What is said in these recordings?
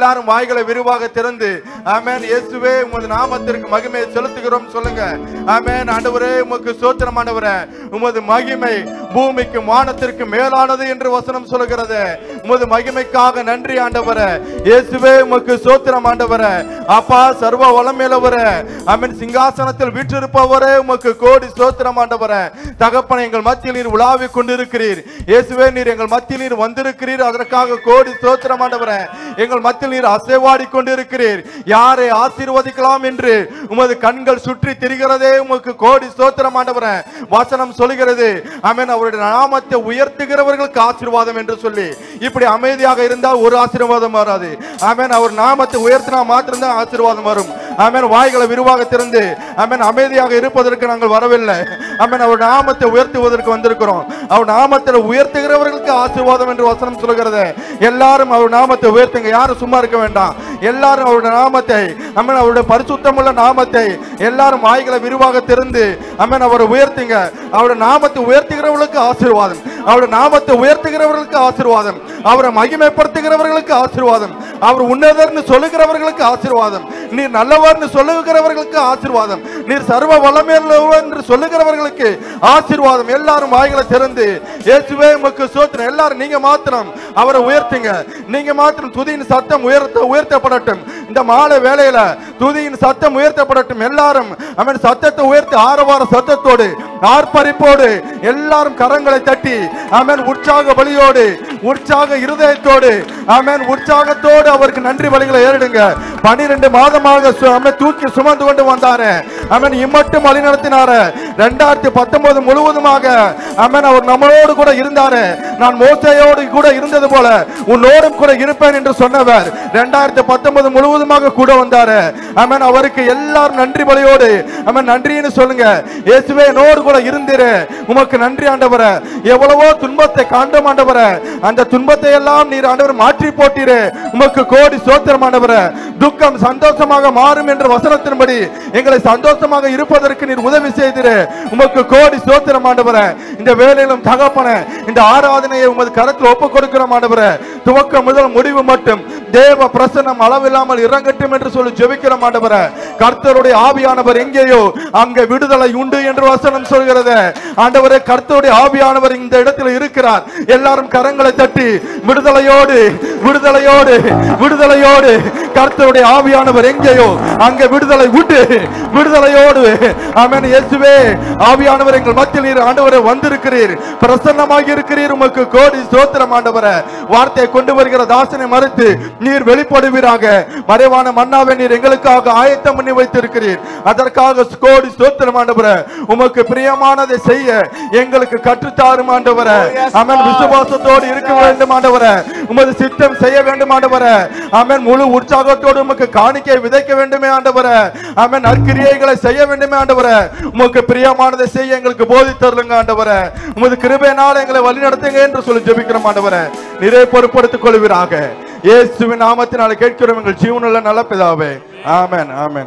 எல்லாரும் வாய்களை விரிவாக திறந்து ஆமென் இயேசுவே உமது நாமத்திற்கு மகிமையை செலுத்துகிறோம் சொல்லுங்க ஆமென் ஆண்டவரே உமக்கு சோத்திரம் ஆண்டவரே உமது மகிமை பூமிக்கு வானத்திற்கு மேலானது என்று வசனம் சொல்கிறது உமது மகிமைக்காக நன்றி ஆண்டவரே இயேசுவே உமக்கு சோத்திரம் ஆண்டவரே அப்பா சர்வ வளமேலவரே ஆமென் சிங்காசனத்தில் வீற்றிருப்பவரே உமக்கு கோடி சோத்திரம் ஆண்டவரே தகப்பனை எங்கள் மத்தியில் நீர் உலாவிக் கொண்டிருக்கிறீர் இயேசுவே நீர் எங்கள் மத்தியில் நீர் வந்திருக்கிறீர் அதற்காக கோடி சோத்திரம் ஆண்டவரே எங்கள் மத்தியில் நீர் அசைவாடி கொண்டிருக்கிறீர் யாரை ஆசீர்வதிக்கலாம் என்று உமது கண்கள் சுற்றி திரிகிறதே உமக்கு கோடி சோத்திரம் ஆண்டவரே வசனம் சொல்லுகிறது ஆமென் அவருடைய நாமத்தை உயர்த்துகிறவர்களுக்கு ஆசீர்வாதம் என்று சொல்லி இப்படி அமைதியாக இருந்தால் ஒரு ஆசீர்வாதம் வராது ஆமென் அவர் நாமத்தை உயர்த்தினா மாத்திரம்தான் ஆசீர்வாதம் வரும் ஆமென் வாய்களை விரிவாக திறந்து ஆமென் அமைதியாக இருப்பதற்கு நாங்கள் வரவில்லை ஆமென் அவர் நாமத்தை உயர்த்துவதற்கு வந்திருக்கிறோம் அவர் நாமத்தில் உயர்த்துகிறவர்களுக்கு ஆசீர்வாதம் என்று வசனம் சொல்கிறது எல்லாரும் அவர் நாமத்தை உயர்த்துங்க யாரும் சும்மா இருக்க வேண்டாம் எல்லாரும் அவருடைய நாமத்தை ஆமென் அவருடைய பரிசுத்தமுள்ள நாமத்தை எல்லாரும் வாய்களை விரிவாக திறந்து ஆமென் அவரை உயர்த்துங்க அவருடைய நாமத்தை உயர்த்துகிறவர்களுக்கு ஆசீர்வாதம் அவருடைய நாமத்தை உயர்த்துகிறவர்களுக்கு ஆசீர்வாதம் அவரை மகிமைப்படுத்துகிறவர்களுக்கு ஆசீர்வாதம் அவர் உன்னதர்னு சொல்லுகிறவர்களுக்கு ஆசீர்வாதம் நீர் நல்லவர்னு சொல்லுகிறவர்களுக்கு ஆசீர்வாதம் நீர் சர்வ வல்லமையுள்ளவர் என்று சொல்லுகிறவர்களுக்கு ஆசீர்வாதம் எல்லாரும் வாய்களை திறந்து இயேசுவே உமக்கு சோத்திரம் எல்லாரும் நீங்க மாத்திரம் அவரை உயர்த்துங்க நீங்க மாத்திரம் துதியின் சத்தம் உயர்த்த உயர்த்தப்படட்டும் இந்த மாலை வேளையில துதியின் சத்தம் உயர்த்தப்படட்டும் எல்லாரும் அவன் சத்தத்தை உயர்த்தி ஆரவார சத்தத்தோடு ஆர்ப்பரிப்போடு எல்லாரும் கரங்களை தட்டி ஆமென் உற்சாக பலியோடு உற்சாக இருதயத்தோடு ஆமென் உற்சாகத்தோடு அவருக்கு நன்றி பலிகளை ஏறிடுங்க பனிரெண்டு மாதமாக சு- ஆமென் தூக்கி சுமந்து கொண்டு வந்தாரு ஆமென் இம்மட்டும் வழி நடத்தினாரு ரெண்டாயிரத்தி பத்தொன்பது முழுவதுமாக ஆமென் அவர் நம்மளோடு கூட இருந்தாரு நான் மோசையோடு கூட இருந்தது போல உன்னோடும் கூட இருப்பேன் என்று சொன்னவர் ரெண்டாயிரத்தி பத்தொன்பது முழுவதுமாக கூட வந்தாரு ஆமென் அவருக்கு எல்லாரும் நன்றி பலியோடு ஆமென் நன்றின்னு சொல்லுங்க இயேசுவே என்னோடு கூட இருந்திரு உமக்கு நன்றி ஆண்டவரே எவ்வளவோ துன்பத்தை காண்டோம் ஆண்டவரே அந்த துன்பத்தை எல்லாம் நீர் ஆண்டவர் மாற்றி போட்டீரு உமக்கு கோடி சோத்திரம் ஆண்டவரே துக்கம் சந்தோஷமாக மாறும் என்ற வசனத்தின்படி எங்களை சந்தோஷமாக இருப்பதற்கு நீர் உதவி செய்திரு உமக்கு கோடி சோத்திரம் ஆண்டவரே இந்த வேலையிலும் தகப்பன இந்த ஆராதனையை உமது கரத்தில் ஒப்பு கொடுக்கிறோம் ஆண்டவரே துவக்கம் முதல் முடிவு மட்டும் தேவ பிரசன்னம் அளவில்லாமல் இறங்கட்டும் என்று சொல்லி ஜெபிக்கிறோம் ஆண்டவரே கர்த்தருடைய ஆவியானவர் எங்கேயோ அங்கே விடுதலை உண்டு என்று வசனம் சொல்கிறது ஆண்டவரே கர்த்தருடைய ஆவியானவர் இந்த இடத்தில் இருக்கிறார் எல்லாரும் கரங்களை தட்டி விடுதலையோடு விடுதலையோடு விடுதலையோடு கர்த்தருடைய ஆவியானவர் எங்கேயோ அங்கே விடுதலை உண்டு விடுதலையோடு ஆமென் இயேசுவே ஆவியானவர் எங்கள் மத்தியில் நீர் ஆண்டவரே வந்திருக்கிறீர் பிரசன்னமாக இருக்கிறீர் உமக்கு கோடி ஸ்தோத்திரம் ஆண்டவரே வார்த்தையை கொண்டு வருகிற தாசனை மறுத்து நீர் வெளிப்படுவீராக மறைவான மன்னாவை நீர் எங்களுக்காக ஆயத்தம் பண்ணி வைத்திருக்கிறீர் அதற்காக கோடி ஸ்தோத்திரம் ஆண்டவரே உமக்கு பிரியமானதை செய்ய எங்களுக்கு கற்றுத்தாரும் ஆண்டவரே ஆமென் விசுவாசத்தோடு இருக்க வேண்டும் ஆண்டவரே உமது சித்தம் செய்ய வேண்டும் ஆண்டவரே ஆமென் முழு உற்சாகத்தோடு உமக்கு காணிக்கை விதைக்க வேண்டுமே ஆண்டவரே ஆமென் நற்கிரியைகளை செய்ய வேண்டுமே ஆண்டவரே உமக்கு பிரியமானதை செய்ய எங்களுக்கு போதித்தருளுங்க ஆண்டவரே உமது கிருபையினால் எங்களை வழிநடத்துங்க என்று சொல்லி ஜெபிக்கிறோம் ஆண்டவரே நிறை பொறுப்படுத்திக் கொள்வீராக இயேசுவின் நாமத்தினால கேட்கிறோம் எங்கள் ஜீவனுள்ள நல்ல பிதாவே ஆமென் ஆமென்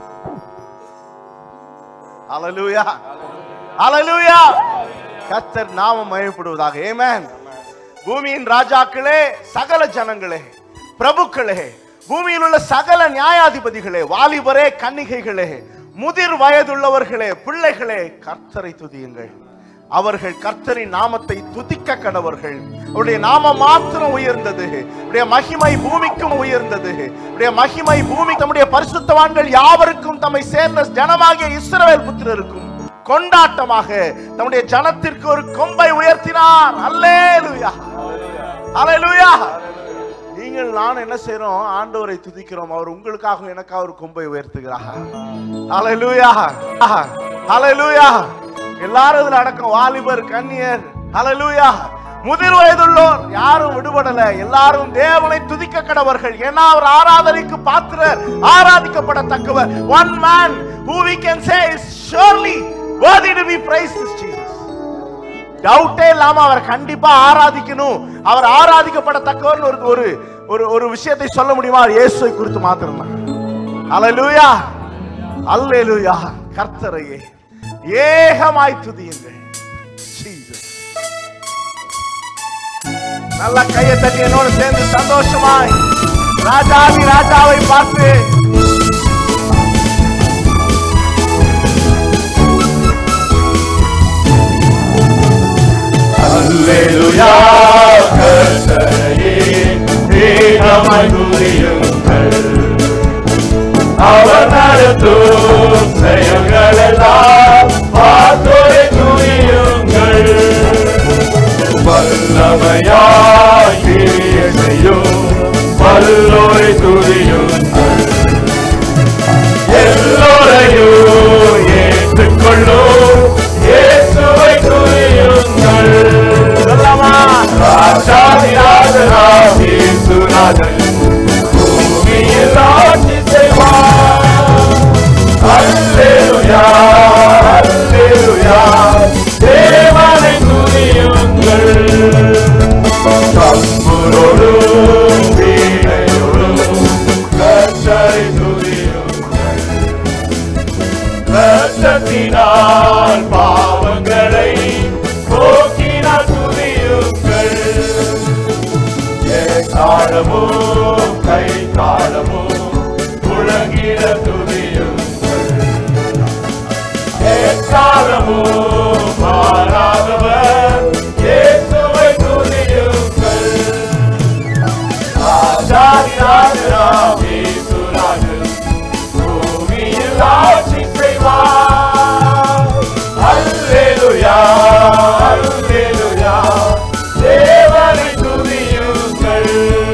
ஹalleluya ஹalleluya கர்த்தர் நாமம் மகிமைப்படுவதாக ஆமென் பூமியின் ராஜாக்களே சகல ஜனங்களே பிரபுக்களே பூமியில் உள்ள சகல நியாயாதிபதிகளே வாலிபரே கன்னிகைகளே முதிர் வயதுள்ளவர்களே பிள்ளைகளே கர்த்தரை துதியுங்கள் அவர்கள் கர்த்தரின் நாமத்தை துதிக்க கடவர்கள் அவருடைய நாமம் மாத்திரம் உயர்ந்தது அவருடைய மகிமை பூமிக்கும் உயர்ந்தது அவருடைய மகிமை பூமி தம்முடைய பரிசுத்தவான்கள் யாவருக்கும் தம்மை சேர்ந்த ஜனமாகிய இஸ்ரவேல் புத்திரருக்கும் கொண்டாட்டமாக தம்முடைய ஜனத்திற்கு ஒரு கொம்பை உயர்த்தினார் அல்லேலூயா அல்லேலூயா நீங்கள் நான் என்ன செய்றோம் ஆண்டவரை துதிக்கிறோம் அவர் உங்களுக்காக எனக்காக ஒரு கொம்பை உயர்த்துகிறார் அல்லேலூயா அல்லேலூயா எல்லாரும் இதுல அடக்கம் வாலிபர் கன்னியர் அல்லேலூயா முதிர் வயதுள்ளோர் யாரும் விடுபடல எல்லாரும் தேவனை துதிக்க கடவர்கள் ஏன்னா அவர் ஆராதனைக்கு பாத்திரர் ஆராதிக்கப்படத்தக்கவர் one man who we can say is surely worthy to be praised is Jesus டவுட்டே இல்லாம அவர் கண்டிப்பா ஆராதிக்கணும் அவர் ஆராதிக்கப்படத்தக்கவர்னு ஒரு ஒரு ஒரு ஒரு விஷயத்தை சொல்ல முடியுமா அது இயேசுவை குறித்து மாத்திரம் அல்லேலூயா அல்லேலூயா கர்த்தரையே ஏகமாய் துதியுங்கள் Jesus. நல்ல கையை தட்டி என்னோட சேர்ந்து சந்தோஷமாய் ராஜாதி ராஜாவை பார்த்து அல்லேலூயா கர்த்தரையே வேகமாய் துதியுங்கள் அவர் நடத்தும் செயல்களெல்லாம் பார்த்தோரை துதியுங்கள் வல்லமையாய் கிரிய செய்யும் வல்லோரை துதியுங்கள் எல்லோரையும் ஏற்றுக்கொள்ளும் இயேசுவை துதியுங்கள் சொல்லலாமா ராஜாதி ராஜனாம் இயேசுநாதன் பூமியில் ஆட்சி செய்வார் அல்லேலூயா அல்லேலூயா தேவனை துதியுங்கள் தம்புரோடும் வீணையோடும் கர்த்தரை துதியுங்கள் ரத்தத்தினால் பாவங்களை போக்கினார் துதியுங்கள் காலமோ கை காலமோ முழங்கிட துதியுங்கள் காலமோ மாறாதவர் இயேசுவை துதியுங்கள் ராஜாதி ராஜராம் இயேசுராஜன் பூமியில் ஆட்சி செய்வார் அல்லேலூயா அல்லேலூயா தேவனை துதியுங்கள்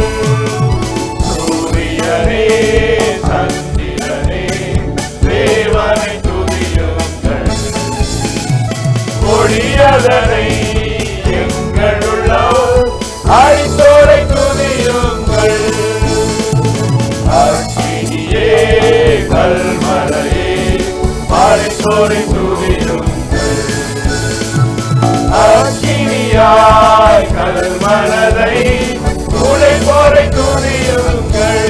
சூரியனே சந்திரனே தேவனை துதியுங்கள் ஒளியதனை எங்களுள்ள அழித்தோரை துதியுங்கள் அக்கினியே கல்மலையே படைத்தோரை துதியுங்கள் அக்கினியாய் கல்மலரை உழைப்போரை துதியுங்கள்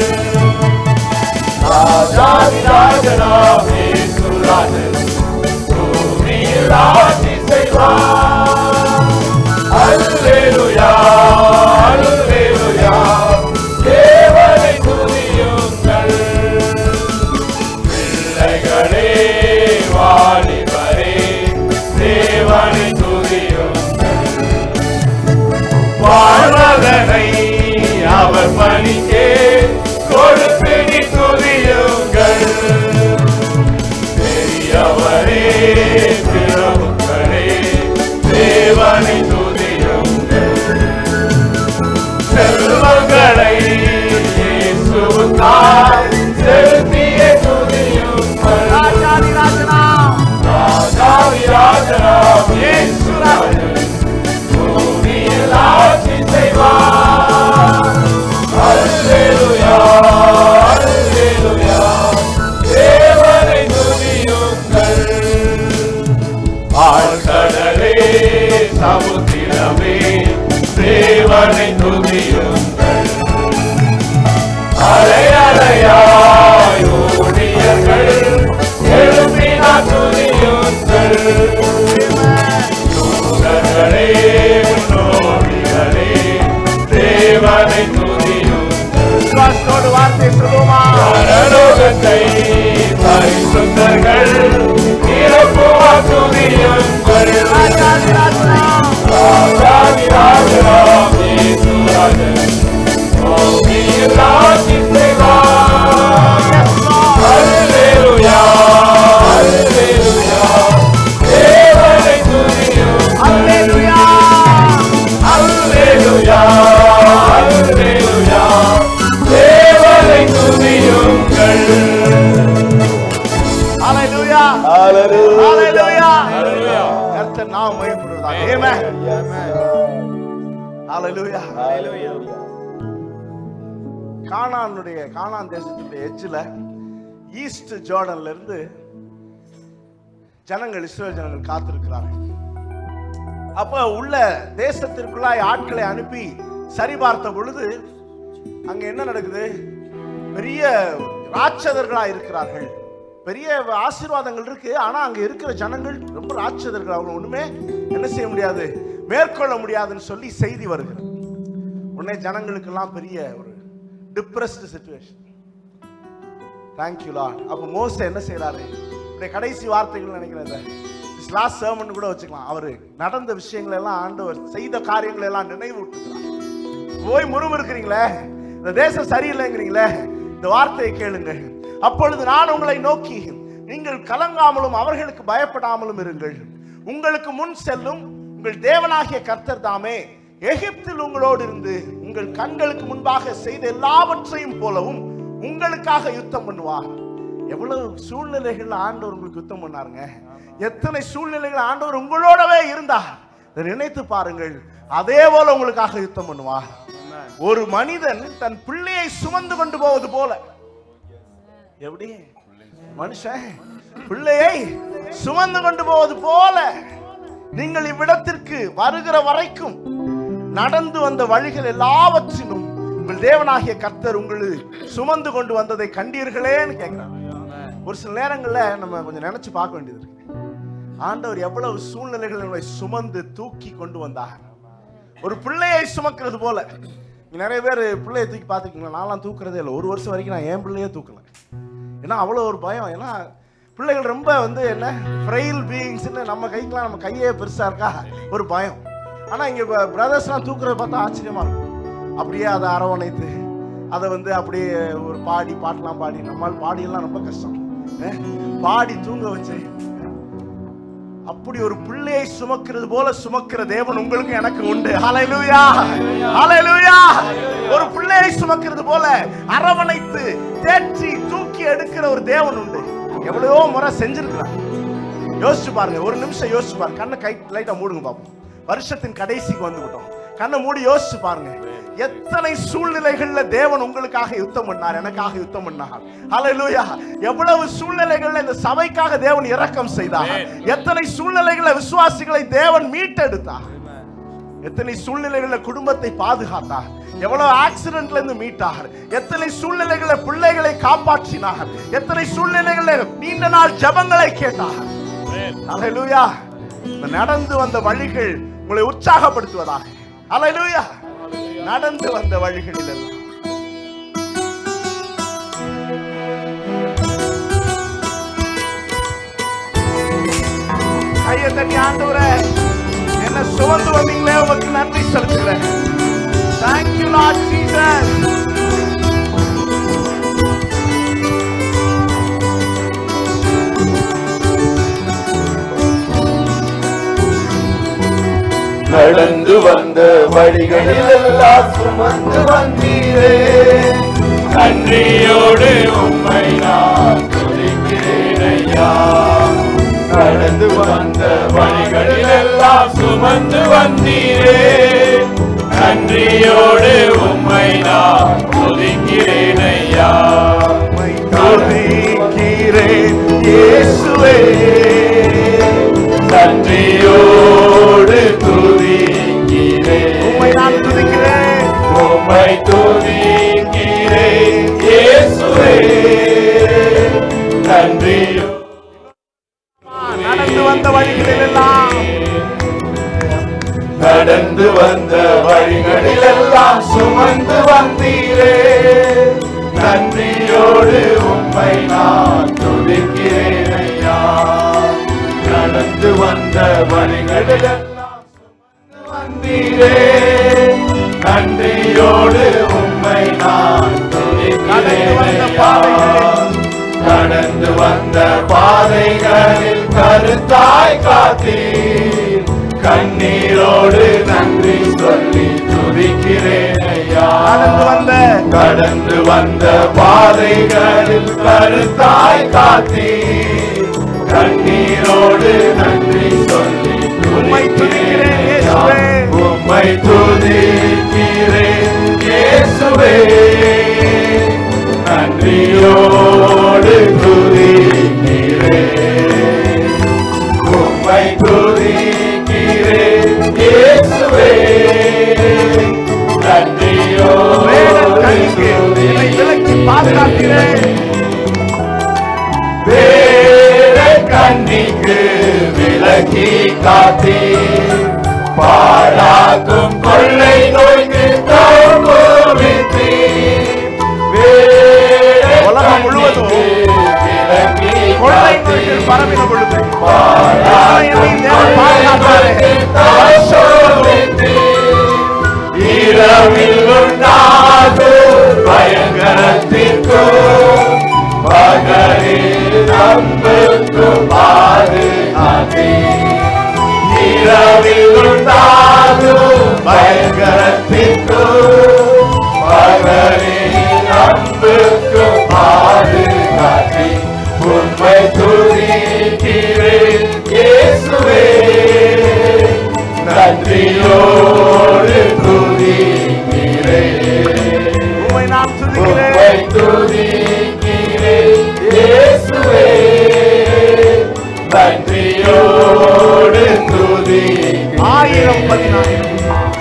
ராஜாதி ராஜனாமே சுராஜன் பூமியில் ஆட்சி செய்வார் அல்லேலூயா அல்லேலூயா தேவனை துதியுங்கள் பிள்ளைகளே வாலிபரே தேவனை துதியுங்கள் வாழ்வதனை அவர் பணிக்கே கொடுப்பினி துதியுங்கள் பெரியவரே பிரபுக்களே தேவனை துதியுங்கள் செல்வங்களை இயேசுவுக்காய் செலுத்திய துதியுங்கள் ராஜாதி ராஜனா ராஜாதி ராஜனாம் இயேசுராஜன் பூமியில் ஆட்சி செய்வார் அல்லேலூயா அல்லேலூயா தேவனை துதியுங்கள் ஆழ்கடலே சமுத்திரமே தேவனை துதியுங்கள் அலை அலையாய் ஊழியர்கள் எழுப்பினார் துதியுங்கள் தூதர்களே முன்னோடிகளே தேவனை துதியுங்கள் விசுவாசத்தோடு வார்த்தை சொல்லுவோமா பரலோகத்தை பரிசுத்தர்கள் இறப்புவா துதியுங்கள் ராஜாதி ராஜனா ராஜாதி ராஜராம் இயேசுராஜன் பூமியில் ஆட்சி செய்வார் அல்லேலூயா அல்லேலூயா தேவனை துதியுங்கள் அல்லேலூயா அல்லேலூயா அல்லேலூயா தேவனை துதியுங்கள் அல்லேலூயா அல்லேலூயா அல்லேலூயா கர்த்தர் நாம் மகிமைப்படுவதாக ஆமென் அல்லேலூயா கானானுடைய கானான் தேசத்துடைய எட்ஜில் ஈஸ்ட் ஜோர்டன்ல இருந்து ஜனங்கள் இஸ்ரேல் ஜனங்கள் காத்திருக்கிறார்கள் அப்ப உள்ள தேசத்திற்குள்ளாய் ஆட்களை அனுப்பி சரிபார்த்த பொழுது அங்க என்ன நடக்குது பெரிய ராட்சதர்களா இருக்கிறார்கள் பெரிய ஆசீர்வாதங்கள் இருக்கு ஆனா அங்க இருக்கிற ஜனங்கள் ரொம்ப ராட்சதர்கள் அவங்க ஒண்ணுமே என்ன செய்ய முடியாது மேற்கொள்ள முடியாதுன்னு சொல்லி செய்தி வருகிறது உடனே ஜனங்களுக்கெல்லாம் பெரிய ஒரு டிப்ரெஸ்டு சுச்சுவேஷன் தேங்க்யூ லார்ட் அப்போ மோச என்ன செய்றாரு இப்படி கடைசி வார்த்தைகள் நினைக்கிறேன் லாஸ்ட் சர்மன் கூட வச்சுக்கலாம் அவரு நடந்த விஷயங்கள் எல்லாம் ஆண்டவர் செய்த காரியங்களை எல்லாம் நினைவு விட்டுக்கிறார் போய் முறுமுறுக்கிறீங்களே இந்த தேசம் சரியில்லைங்கிறீங்களே இந்த வார்த்தையை கேளுங்க அப்பொழுது நான் உங்களை நோக்கி நீங்கள் கலங்காமலும் அவர்களுக்கு பயப்படாமலும் இருங்கள் உங்களுக்கு முன் செல்லும் உங்கள் தேவனாகிய கர்த்தர் தாமே எகிப்தில் உங்களோடு இருந்து உங்கள் கண்களுக்கு முன்பாக செய்த எல்லாவற்றையும் போலவும் உங்களுக்காக யுத்தம் பண்ணுவார் எவ்வளவு சூழ்நிலைகள் ஆண்டவர் உங்களுக்கு யுத்தம் பண்ணாருங்க எத்தனை சூழ்நிலைகள் ஆண்டவர் உங்களோடவே இருந்தார் இதை நினைத்து பாருங்கள் அதே போல உங்களுக்காக யுத்தம் பண்ணுவார் ஒரு மனிதன் தன் பிள்ளையை சுமந்து கொண்டு போவது போல எப்படி மனுஷன் பிள்ளையை சுமந்து கொண்டு போவது போல நீங்கள் இவ்விடத்திற்கு வருகிற வரைக்கும் நடந்து வந்த வழிகள் எல்லாவற்றிலும் உங்கள் தேவனாகிய கர்த்தர் உங்களை சுமந்து கொண்டு வந்ததை கண்டீர்களேன்னு கேட்கிறார் ஒரு சில நேரங்கள்ல நம்ம கொஞ்சம் நினைச்சு பார்க்க வேண்டியது இருக்கு ஆண்டவர் எவ்வளவு சூழ்நிலைகளை நம்மளை சுமந்து தூக்கி கொண்டு வந்தார் ஒரு பிள்ளையை சுமக்கிறது போல இங்க நிறைய பேர் பிள்ளையை தூக்கி பார்த்துருக்கீங்களா நான்லாம் தூக்குறதே இல்லை ஒரு வருஷம் வரைக்கும் நான் என் பிள்ளையே தூக்கல ஏன்னா அவ்வளோ ஒரு பயம் ஏன்னா பிள்ளைகள் ரொம்ப வந்து என்ன ஃப்ரைல் பீயிங்ஸ்னு நம்ம கைக்கெலாம் நம்ம கையே பெருசாக இருக்கா ஒரு பயம் ஆனால் இங்கே பிரதர்ஸ்லாம் தூக்குறத பார்த்தா ஆச்சரியமா இருக்கும் அப்படியே அதை அரவணைத்து அதை வந்து அப்படியே ஒரு பாடி பாட்டெலாம் பாடி நம்மால் பாடியெல்லாம் ரொம்ப கஷ்டம் அஹ், பாடி தூங்க வச்சு அப்படி ஒரு பிள்ளையை சுமக்கிறது போல சுமக்கிற தேவன் உங்களுக்கு எனக்கு உண்டு ஹalleluya ஹalleluya ஒரு பிள்ளையை சுமக்கிறது போல அரவணைத்து தேற்றி தூக்கி எடுக்கிற ஒரு தேவன் உண்டு எவ்வளவோ முறை செஞ்சிருக்கிறார் யோசிச்சு பாருங்க ஒரு நிமிஷம் யோசிச்சு பாருங்க கண்ணை கை லைட்டா மூடுங்க பாப்போம் வருஷத்தின் கடைசிக்கு வந்து விட்டோம் கண்ணை மூடி யோசிச்சு பாருங்க எத்தனை சூழ்நிலைகள்ல தேவன் உங்களுக்காக யுத்தம் பண்ணார் எனக்காக யுத்தம் பண்ணார் ஹalleluya எவ்வளவு சூழ்நிலைகள்ல இந்த சபைக்காக தேவன் இரக்கம் செய்தார் எத்தனை சூழ்நிலைகள்ல விசுவாசிகளை தேவன் மீட்டெடுத்தார் எத்தனை சூழ்நிலைகள்ல குடும்பத்தை பாதுகாத்தார் எவ்வளவு ஆக்சிடென்ட்ல இருந்து மீட்டார் எத்தனை சூழ்நிலைகள்ல பிள்ளைகளை காப்பாற்றினார் எத்தனை சூழ்நிலைகள்ல நீண்ட நாள் ஜெபங்களை கேட்டார் ஹalleluya இந்த நடந்து வந்த வழிகள் உங்களை உற்சாகப்படுத்துவதாக ஹalleluya நடந்து வந்த வழிகளில் எல்லாம் கையை தட்டி ஆண்டவரே என்ன சுமந்து வந்தீங்களே உமக்கு நன்றி செலுத்துகிறேன் தேங்க்யூ லார்ட் ஜீசஸ் நடந்து வந்த வழிகளில் எல்லாம் சுமந்து வந்தீரே நன்றியோடு உம்மை நான் துதிக்கிறேன் ஐயா நடந்து வந்த வழிகளில் எல்லாம் சுமந்து வந்தீரே நன்றியோடு உம்மை நான் துதிக்கிறேன் ஐயா உம்மை துதிக்கிறேன் இயேசுவே நன்றியோடு துதிக்கிறேன் உம்மை நான் துதிக்கிறேன் உம்மை துதிக்கிறேன் இயேசுவே நன்றியோ நடந்து வந்த வழிகளில் எல்லாம் நடந்து வந்த வழிகளில் எல்லாம் சுமந்து வந்தீரே நன்றியோடு உம்மை நான் துதிக்கிறேன் ஐயா நடந்து வந்த வழிகளில் எல்லாம் சுமந்து வந்தீரே நன்றியோடு உம்மை நான் நடந்து வந்த துதிக்கிறேன் ஐயா. பாதைகளில் கடந்து வந்த பாதைகளில் கருத்தாய் காத்தீர் கண்ணீரோடு நன்றி சொல்லி துதிக்கிறேன் ஐயா நடந்து வந்த கடந்து வந்த பாதைகளில் கருத்தாய் காத்தீர் கண்ணீரோடு நன்றி சொல்லி உம்மை துதிக்கிறேன் இயேசுவே. உம்மை துதிக்கிறேன் இயேசுவே நன்றியோடு துதிக்கிறேன் உம்மை துதிக்கிறேன் இயேசுவே வேடன் நன்றியோடு கண்ணுக்கு என்னை விலக்கி பாதுகாக்கிறேன் வேற கண்ணிக்கு விலக்கி காத்தே பாழாக்கும் கொள்ளை நோய்க்கு தோல்வித்தே கொள்ளை நோய்கள் பரவின பொழுது என்னையும் தேவன் பாதுகாத்தாரே. இரவில் உண்டாகும் பயங்கரத்திற்கும் பகலில் நம்புக்கும் பாதுகாத்தே இரவில் உண்டாகும் பயங்கரத்திற்கும் பகலில் நம்புக்கும் பாதுகாத்தே உண்மை துதிக்கிறேன் இயேசுவே நன்றியோடு துதிக்கிறேன் உம்மை நான் உம்மை துதிக்கிறேன் துதிக்கிறேன் இயேசுவே நன்றியோடு துதிக்கிறேன் ஆயிரம் பதினாயிரம்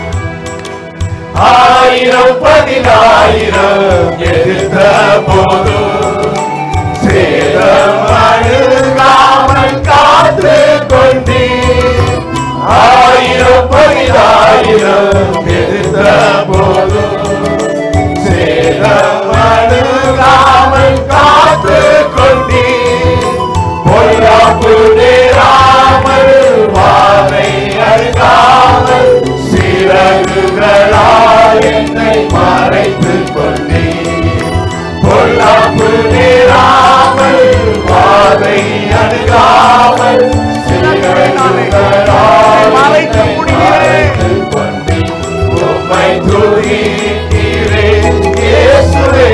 ஆயிரம் பதினாயிரம் எதிர்த்த போதும் சேதம் அணுகாமல் காத்து கொண்டீர் ஆயிரம் பதினாயிரம் எதிர்த்த போதும் சேதம் அணுகாமல் காத்து கொண்டீர் பொல்லாப்பு நேராமல் வாரை அழுகாமல் சிறகுகளால் என்னை மறைத்துக் கொண்டீர் பொல்லாப்பு நேராமல் வாரை அணுகாமல் சிறகுகளால் மறைத்து முடிகிறேன். மறைத்துக் கொண்டீர் உம்மை துதிக்கிறேன் இயேசுவே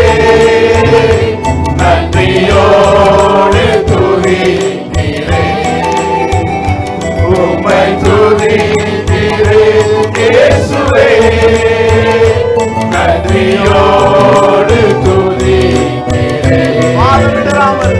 நன்றியோடு துதிக்கிறேன் உம்மை துதிக்கிறேன் இயேசுவே நன்றியோடு துதிக்கிறேன் பாதமிடராமல்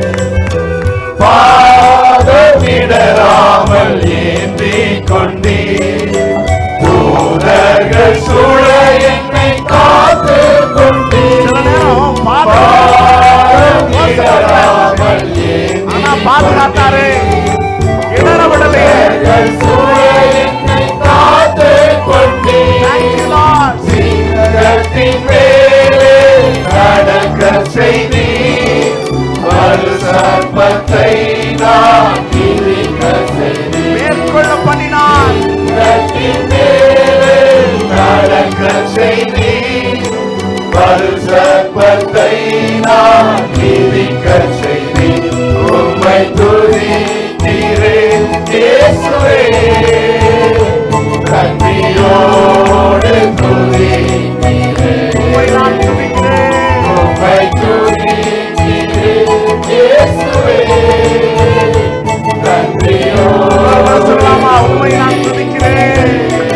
பாதமிடராமல் ஏந்தி கொண்டீர் தூதர்கள் சூழ என்னை காத்து கொண்டீர் சில நேரம் பாதம் பாதமிடராமல் ஏந்தி ஆனா பாதுகாத்தாரு இடர விடலையே தூதர்கள் சூழ என்னை காத்து கொண்டீர் Thank you, Lord. சிங்கத்தின் மேலே நடக்க செய்தி மறு சர்ப்பத்தை நான் கிழிக்க செய்தி மேற்கொள்ள பண்ணினார் சிங்கத்தின் மேலே நடக்க செய்தி மறு சர்ப்பத்தை நான் கிழிக்க செய்தி உம்மை துதிக்கிறேன் இயேசுவே நன்றியோடு துதிக்கிறேன் உம்மை நான் துதிக்கிறேன் உம்மை துதிக்கிறேன் இயேசுவே நன்றியோடு சொல்லலாமா உண்மை நான் துதிக்கிறேன்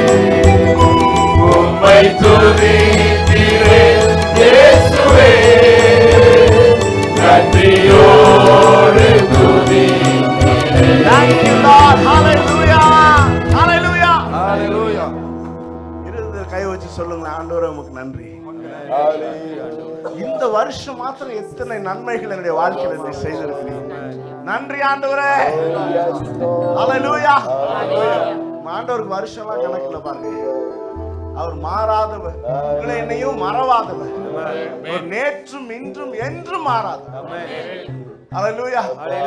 உம்மை துதிக்கிறேன் இயேசுவே நன்றியோடு துதிக்கிறேன் Thank you, Lord. Hallelujah. Hallelujah. ஹalleluya இருதயத்தில் கை வச்சு சொல்லுங்களேன் ஆண்டவரே உமக்கு நன்றி இந்த வருஷம் மாத்திரம் எத்தனை நன்மைகள் என்னுடைய வாழ்க்கையில நீ செய்திருக்கிறீங்க நன்றி ஆண்டவரே ஹalleluya ஆண்டவருக்கு வருஷம்லாம் கணக்குல பாருங்க அவர் மாறாதவர் உங்களை என்னையும் மறவாதவர் அவர் நேற்றும் இன்றும் என்றும் மாறாதவர் ஹalleluya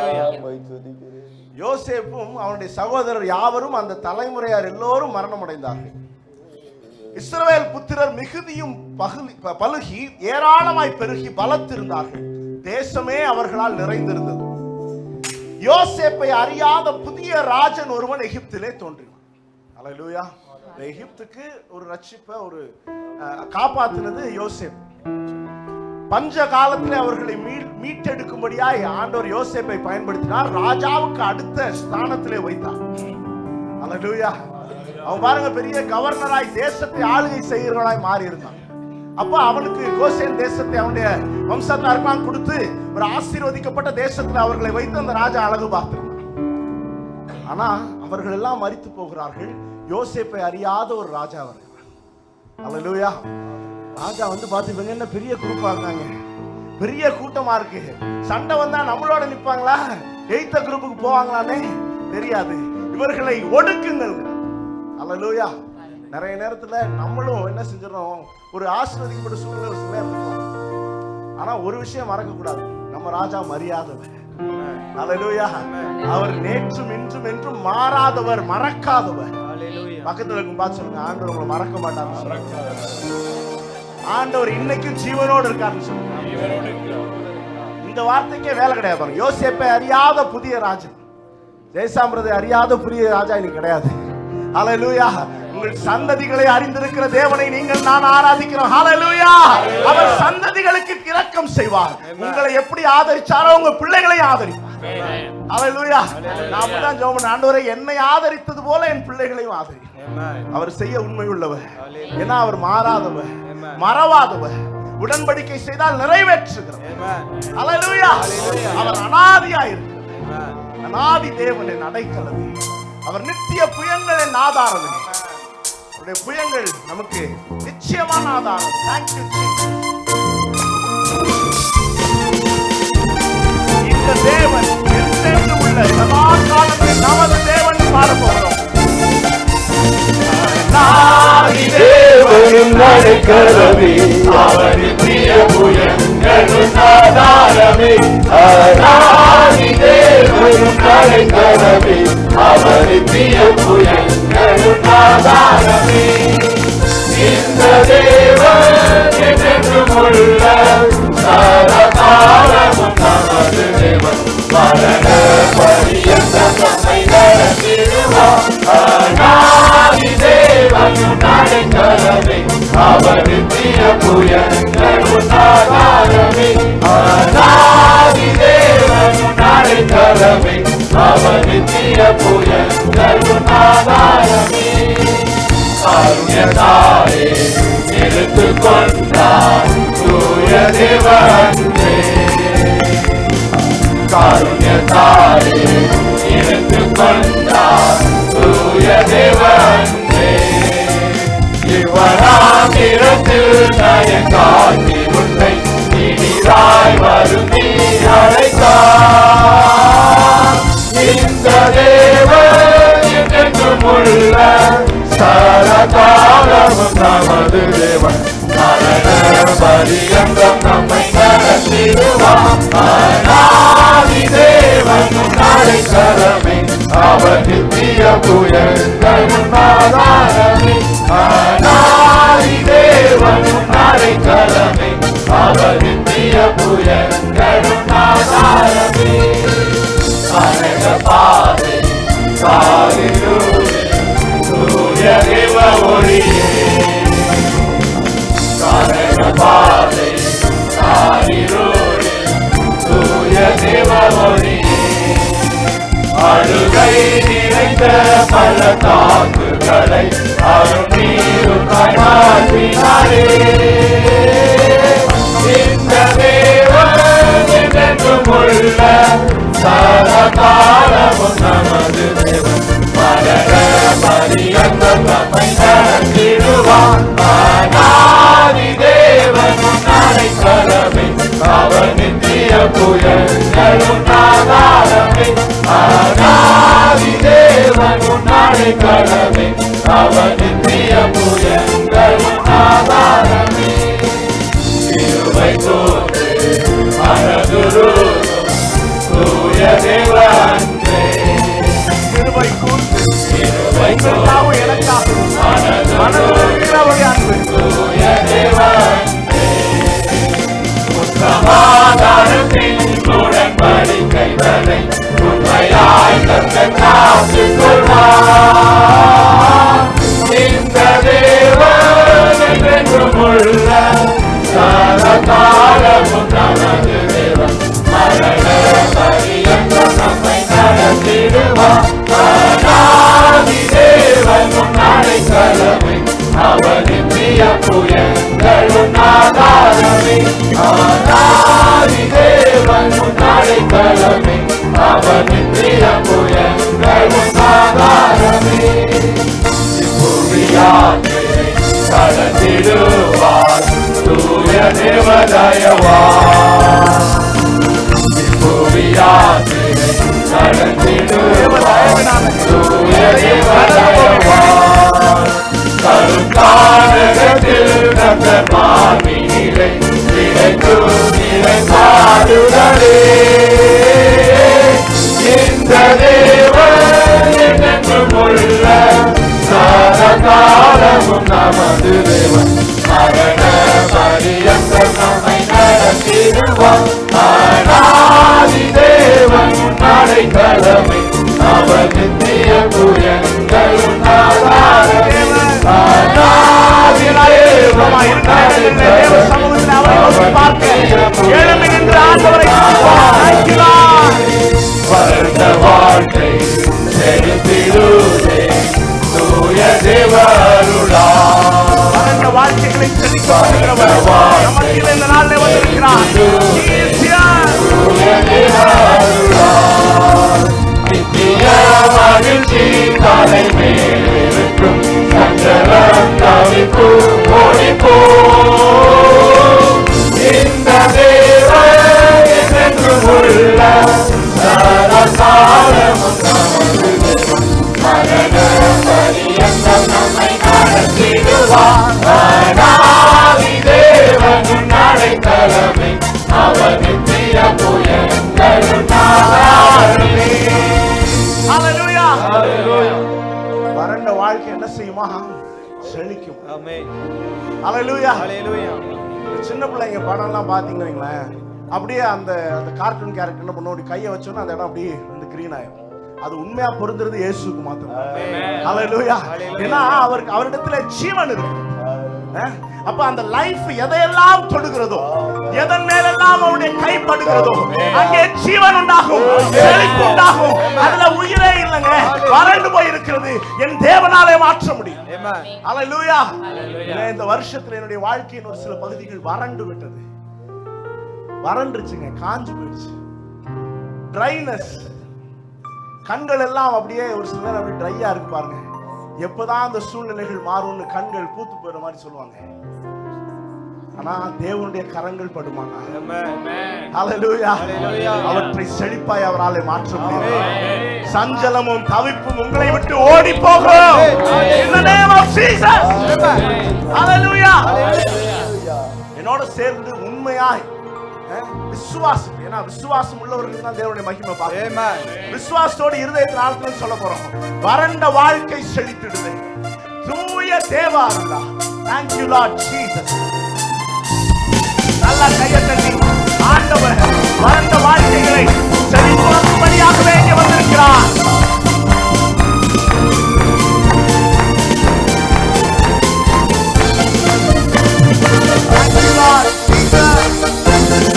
யோசேப்பும் அவனுடைய சகோதரர் யாவரும் அந்த தலைமுறையார் எல்லோரும் மரணம் அடைந்தார்கள் இஸ்ரவேல் புத்திரர் மிகுதியும் பகுதி ப- பலுகி ஏராளமாய் பெருகி பலத்திருந்தார்கள் தேசமே அவர்களால் நிறைந்திருந்தது யோசேப்பை அறியாத புதிய ராஜன் ஒருவன் எகிப்திலே தோன்றினான் அல்லேலூயா இந்த எகிப்துக்கு ஒரு ரட்சிப்பை ஒரு அஹ், காப்பாத்தினது யோசேப் பஞ்ச காலத்திலே அவர்களை மீ- மீட்டெடுக்கும்படியாய் ஆண்டவர் யோசேப்பை பயன்படுத்தினார் ராஜாவுக்கு அடுத்த ஸ்தானத்திலே வைத்தார் அல்லேலூயா அவன் பாருங்க பெரிய கவர்னராய் தேசத்தை ஆளுகை செய்கிறவனாய் மாறி இருந்தான் அப்ப அவனுக்கு கோசேன் தேசத்தை அவனுடைய வம்சத்தாருக்கெல்லாம் கொடுத்து ஒரு ஆசீர்வதிக்கப்பட்ட தேசத்துல அவர்களை வைத்து அந்த ராஜா அழகு பார்த்திருந்தான் ஆனா அவர்கள் எல்லாம் மரித்து போகிறார்கள் யோசேப்பை அறியாத ஒரு ராஜா வருகிறார் அல்லேலூயா ராஜா வந்து பார்த்து இவங்க என்ன பெரிய குரூப்பா இருக்காங்க பெரிய கூட்டமா இருக்கு சண்டை வந்தா நம்மளோட நிப்பாங்களா எய்த்த குரூப்புக்கு போவாங்களானே தெரியாது இவர்களை ஒடுக்குங்கள் அல்லேலூயா நிறைய நேரத்துல நம்மளும் என்ன செஞ்சிடறோம் ஒரு ஆசீர்வதிக்கப்பட்ட சூழ்நிலை ஒரு சில நேரம் இருக்கும் ஆனா ஒரு விஷயம் மறக்க கூடாது நம்ம ராஜா மரியாதவன் அல்லேலூயா அவர் நேற்றும் இன்றும் என்றும் மாறாதவர் மறக்காதவர் பக்கத்துல இருக்கும் பார்த்து சொல்லுங்க ஆண்டவர் உங்களை மறக்க மாட்டாங்க சொல்லுங்க. ஆண்டவர் இன்னைக்கும் ஜீவனோடு இருக்காருன்னு சொல்லுங்க இந்த வார்த்தைக்கே வேலை கிடையாது பாருங்க யோசேப்பை அறியாத புதிய ராஜன் ஜெயசாம்பிரதை அறியாத புதிய ராஜா இன்னைக்கு கிடையாது ஹalleluya உங்கள் சந்ததிகளை அறிந்திருக்கிற தேவனை நீங்கள் நான் ஆராதிக்கிறோம் ஹalleluya அவர் சந்ததிகளுக்கு இரக்கம் செய்வார் உங்களை எப்படி ஆதரிச்சாரோ உங்க பிள்ளைகளை ஆதரிப்பார் ஹalleluya நான் அப்படிதான் ஜெபம் பண்ணேன். ஆண்டவரே என்னை ஆதரித்தது போல என் பிள்ளைகளையும் ஆதரி அவர் செய்ய உண்மை உள்ளவர் ஏன்னா அவர் மாறாதவர் மறவாதவர் உடன்படிக்கை செய்தால் நிறைவேற்றுகிறவர் ஹalleluya அவர் அனாதியாயிருக்கிறார் அனாதி தேவன் என் அடைக்கலமே அவர் நித்திய புயங்கள் என் ஆதாரமே அவருடைய புயங்கள் நமக்கு நிச்சயமான ஆதாரம் தேங்க்யூ இந்த தேவன் என்றென்று உள்ள சதா காலத்தில் நமது தேவன் பாட போகிறோம் தேவனும் நடைக்கலமே அவரின் பிரிய புயங்களும் ஆதாரமே அநாதி தேவனும் நடைக்கலமே அவரின் பிரிய புயங்களும் ஆதாரமே இந்த தேவன் என்றென்றும் உள்ள சதா காலமும் நமது தேவன் மரண பரியந்த நம்மை நடத்திடுவார் அநாதி தேவனும் நடைக்கலமே அவரின் பிரிய புயங்களும் ஆதாரமே அநாதி தேவனும் நடைக்கலமே அவரின் பிரிய புயங்களும் ஆதாரமே காருண்யத்தாரே எடுத்துக் கொண்டார் தூய தேவனே காருண்யத்தாரே எடுத்துக் கொண்டார் தூய தேவனே இவனாம் இடத்தில் நயன் காட்டி உன்னை இனிதாய் வருந்தி அழைத்தார் இந்த தேவன் என்றென்றும் உள்ள சரகாலமும் நமது தேவன் மரண பரியந்தம் நம்மை நடத்திடுவான் அநாதி தேவன் நாளை கரமே அவர் நித்திய புயங்கள் ஆதாரமே அநாதி தேவன் நாளை கரமே அவர் நித்திய புயங்கள் ஆதாரமே அனக பாதை காலிலூரே சூரிய தேவ ஒளியே அனக பாதை காலிலூரே சூரிய தேவ ஒளியே அழுகை நிறைந்த பல தாக்குகளை அருள் நீரும் மாற்றினாரே இந்த தேவன் என்றென்றும் உள்ள சரகாலமும் நமது தேவன் மரண பரியந்தம் நம்மை நடத்திடுவான் அநாதி தேவன் நாளை கலவை அவர் நித்திய புயல்களும் ஆதாரமே அநாதி தேவன் நாளை கலவை அவர் நித்திய புயல்களும் ஆதாரமே கிருபை தோன்று மனதுருதும் தூய தேவ அன்பே கிருபை கூர்ந்து கிருபை தோன்று உங்களுக்காகவும் எனக்காகவும் மனதில் இருக்கிறவருடைய அன்பு தூய தேவ அன்பே சமாதானத்தின் உடன்படிக்கைகளை உண்மையாய் கர்த்தர் காத்துக் கொள்வார் இந்த தேவன் என்றென்றும் உள்ள சதகாலமும் நமது தேவன் மரண பரியந்தம் நம்மை நடத்திடுவார் அநாதி தேவன் நாளை கலவை அவனின் பிரிய புயங்களும் ஆதாரமே அநாதி தேவன் நாளை கலவை அவனின் பிரிய புயங்களும் ஆதாரமே புவியாத்திரை கடந்திடுவார் தூய தேவதயவார் புவியாத்திரை கடந்திடுவார் தூய தேவதயவார் கருக்கானகத்தில் கத்தர் மார்பினிலை நிலைத்து நிலை பாடுதலே என்றுமுள்ள சதகாலமும் நமது தேவன் மரண பரியந்தம் நம்மை நடத்திடுவார் அநாதி தேவன் அடைக்கலமே அவர் நித்திய புயங்களும் அநாதி ஆமா, இருக்கிற இடங்களில் தேவ சமூகத்தில் அவரை நோக்கி பார்க்க எழும்பி நின்று ஆண்டவரை துதிப்போம். Thank you, Lord. வளர்ந்த வாழ்க்கை செலுத்திடுதே தூய தேவருளா வளர்ந்த வாழ்க்கைகளை செழிக்க பண்ணுகிறவர் நமக்கு இந்த நாளில் வந்திருக்கிறார் He is here. தூய தேவருளா நித்திய மகிழ்ச்சி தலை மேலிருக்கும் சஞ்சலம் தவிப்பு ஓடிப்போ இந்த தேவன் என்றென்றும் உள்ள சதகாலமும் நமது தேவன் மரண பரியந்தம் நம்மை நடத்திடுவார் அநாதி தேவன் அடைக்கலமே அவர் நித்திய புயங்களும் நாதாரமே Hallelujah. வறண்ட வாழ்க்கை என்ன செய்யுமா செழிக்கும் Hallelujah. இந்த சின்ன பிள்ளைங்க படம்லாம் பார்த்தீங்கன்னு வைங்களேன், அப்படியே அந்த அந்த கார்ட்டூன் கேரக்டர் என்ன பண்ணுவோம் அப்படி கையை வச்சோன்னா அந்த இடம் அப்படியே வந்து கிரீன் ஆயிடும் அது உண்மையா பொருந்துறது இயேசுக்கு மாத்திரம் ஹalleluya ஏன்னா அவருக்கு அவரிடத்துல ஜீவன் இருக்கு அஹ்? அப்ப அந்த லைஃப் எதையெல்லாம் தொடுகிறதோ எதன் மேலெல்லாம் அவருடைய கை படுகிறதோ அங்கே ஜீவன் உண்டாகும் செழிப்பு உண்டாகும் அதுல உயிரே இல்லைங்க வறண்டு போய் இருக்கிறது என் தேவனாலே மாற்ற முடியும் ஹalleluya ஏன்னா இந்த வருஷத்துல என்னுடைய வாழ்க்கையின் ஒரு சில பகுதிகள் வறண்டு விட்டது வறண்டுருச்சுங்க காஞ்சு போயிடுச்சு ட்ரைனஸ் கண்கள் எல்லாம் அப்படியே ஒரு சில நேரம் அப்படியே ட்ரையா இருக்கு பாருங்க எப்பதான் அந்த சூழ்நிலைகள் மாறும்னு கண்கள் பூத்து போயிற மாதிரி சொல்லுவாங்க ஆனா தேவனுடைய கரங்கள் படுமானா ஹalleluya அவற்றை செழிப்பாய் அவராலே மாற்ற முடியும் சஞ்சலமும் தவிப்பும் உங்களை விட்டு ஓடி போகும் in the name of Jesus hallelujah என்னோட சேர்ந்து உண்மையாய் அஹ், விசுவாசம் ஏன்னா விசுவாசம் உள்ளவர்களுக்கு தான் தேவனுடைய மகிமை பார்க்க விசுவாசத்தோடு இருதயத்தின் ஆழத்துல சொல்ல போறோம் வறண்ட வாழ்க்கை செழித்திடுது தூய தேவாருண்டா தேங்க்யூ லார்ட் ஜீசஸ் நல்லா கையை தட்டி ஆண்டவர் வறண்ட வாழ்க்கைகளை செழிப்பாக்கும்படியாகவே இங்கே வந்திருக்கிறார் Thank you, Lord Jesus.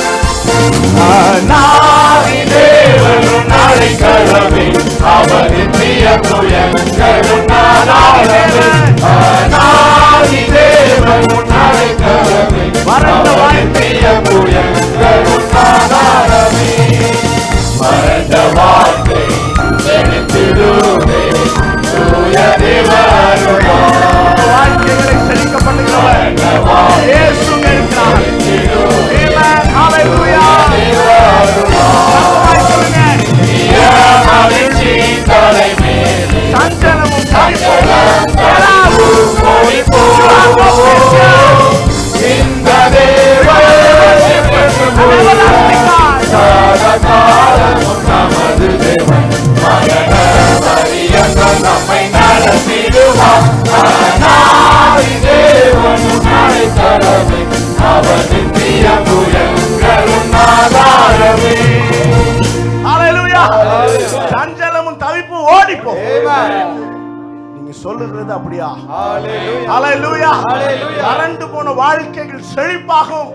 அநாதி தேவனும் அடைக்கலமே அவர் நித்திய புயங்களும் நாதாரமே அநாதி தேவனும் அடைக்கலமே அவர் நித்திய புயங்களும் நாதாரமே மறந்த வாழ்க்கை செலுத்திடுவே தூய தேவருளா வாழ்க்கைகளை செழிக்க பண்ணுகிறவர் இயேசுங்க இருக்கிறார் Amen. Hallelujah. சத்தமாய் சொல்லுங்க. மகிழ்ச்சி தலை மேலே சஞ்சலமும் தவிப்பும் இந்த தேவன் everlasting God. சதகாலமும் நமது தேவன் மரண பரியந்தம் நம்மை நடத்திடுவார் அநாதி தேவனும் அடைக்கலமே அவர் நித்திய புயங்களும் ஆதாரமே Hallelujah. சஞ்சலமும் தவிப்பும் ஓடிப்போம் நீங்க சொல்லுகிறது அப்படியா Hallelujah. வறண்டு போன வாழ்க்கைகள் செழிப்பாகும்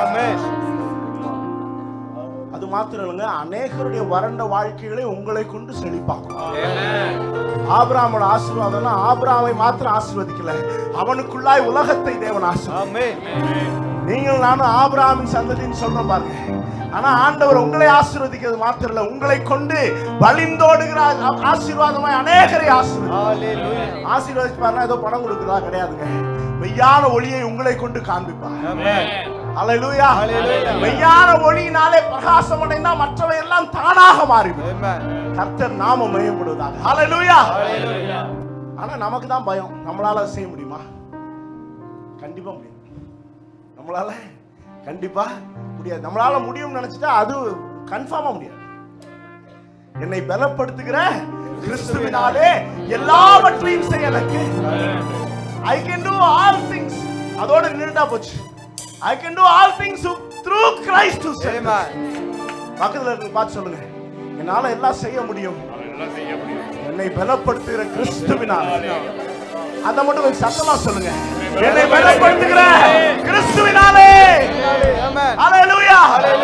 அது மாத்திரம் இல்லைங்க அநேகருடைய வறண்ட வாழ்க்கைகளை உங்களை கொண்டு செழிப்பாக்கும் ஆபிராமோட ஆசீர்வாதம்னா ஆபிராமை மாத்திரம் ஆசீர்வதிக்கல அவனுக்குள்ளாய் உலகத்தை தேவன் ஆசீர்வாதம் நீங்கள் நானும் ஆபிராமின் சந்ததின்னு சொல்றோம் பாருங்க ஆனா ஆண்டவர் உங்களை ஆசீர்வதிக்கிறது மாத்திரம் இல்ல உங்களை கொண்டு வழிந்தோடுகிற ஆ- ஆசீர்வாதமாய் அநேகரை ஆசீர்வதி ஆசீர்வதிப்பார்னா ஏதோ பணம் கொடுக்குறதா கிடையாதுங்க மெய்யான ஒளியை உங்களை கொண்டு காண்பிப்பார் அல்லேலூயா மெய்யான ஒளியினாலே பிரகாசம் அடைந்தா மற்றவை எல்லாம் தானாக மாறிவிடும் கர்த்தர் நாம மையப்படுவதாக ஹalleluya ஆனா நமக்கு தான் பயம் நம்மளால அதை செய்ய முடியுமா கண்டிப்பா முடியும் நம்மளால கண்டிப்பா முடியாது நம்மளால முடியும்னு நினைச்சிட்டா அது கன்ஃபார்மா முடியாது என்னை பலப்படுத்துகிற கிறிஸ்துவினாலே எல்லாவற்றையும் செய்ய எனக்கு I can do all things அதோட நின்றுட்டா போச்சு I can do all things through Christ டு பக்கத்துல இருக்கு பார்த்து சொல்லுங்க என்னால எல்லாம் செய்ய முடியும் என்னை பலப்படுத்துகிற கிறிஸ்துவினால் அத மட்டும் கொஞ்சம் சத்தமா சொல்லுங்க என்னை பலப்படுத்துகிற கிறிஸ்துவினாலே ஹalleluya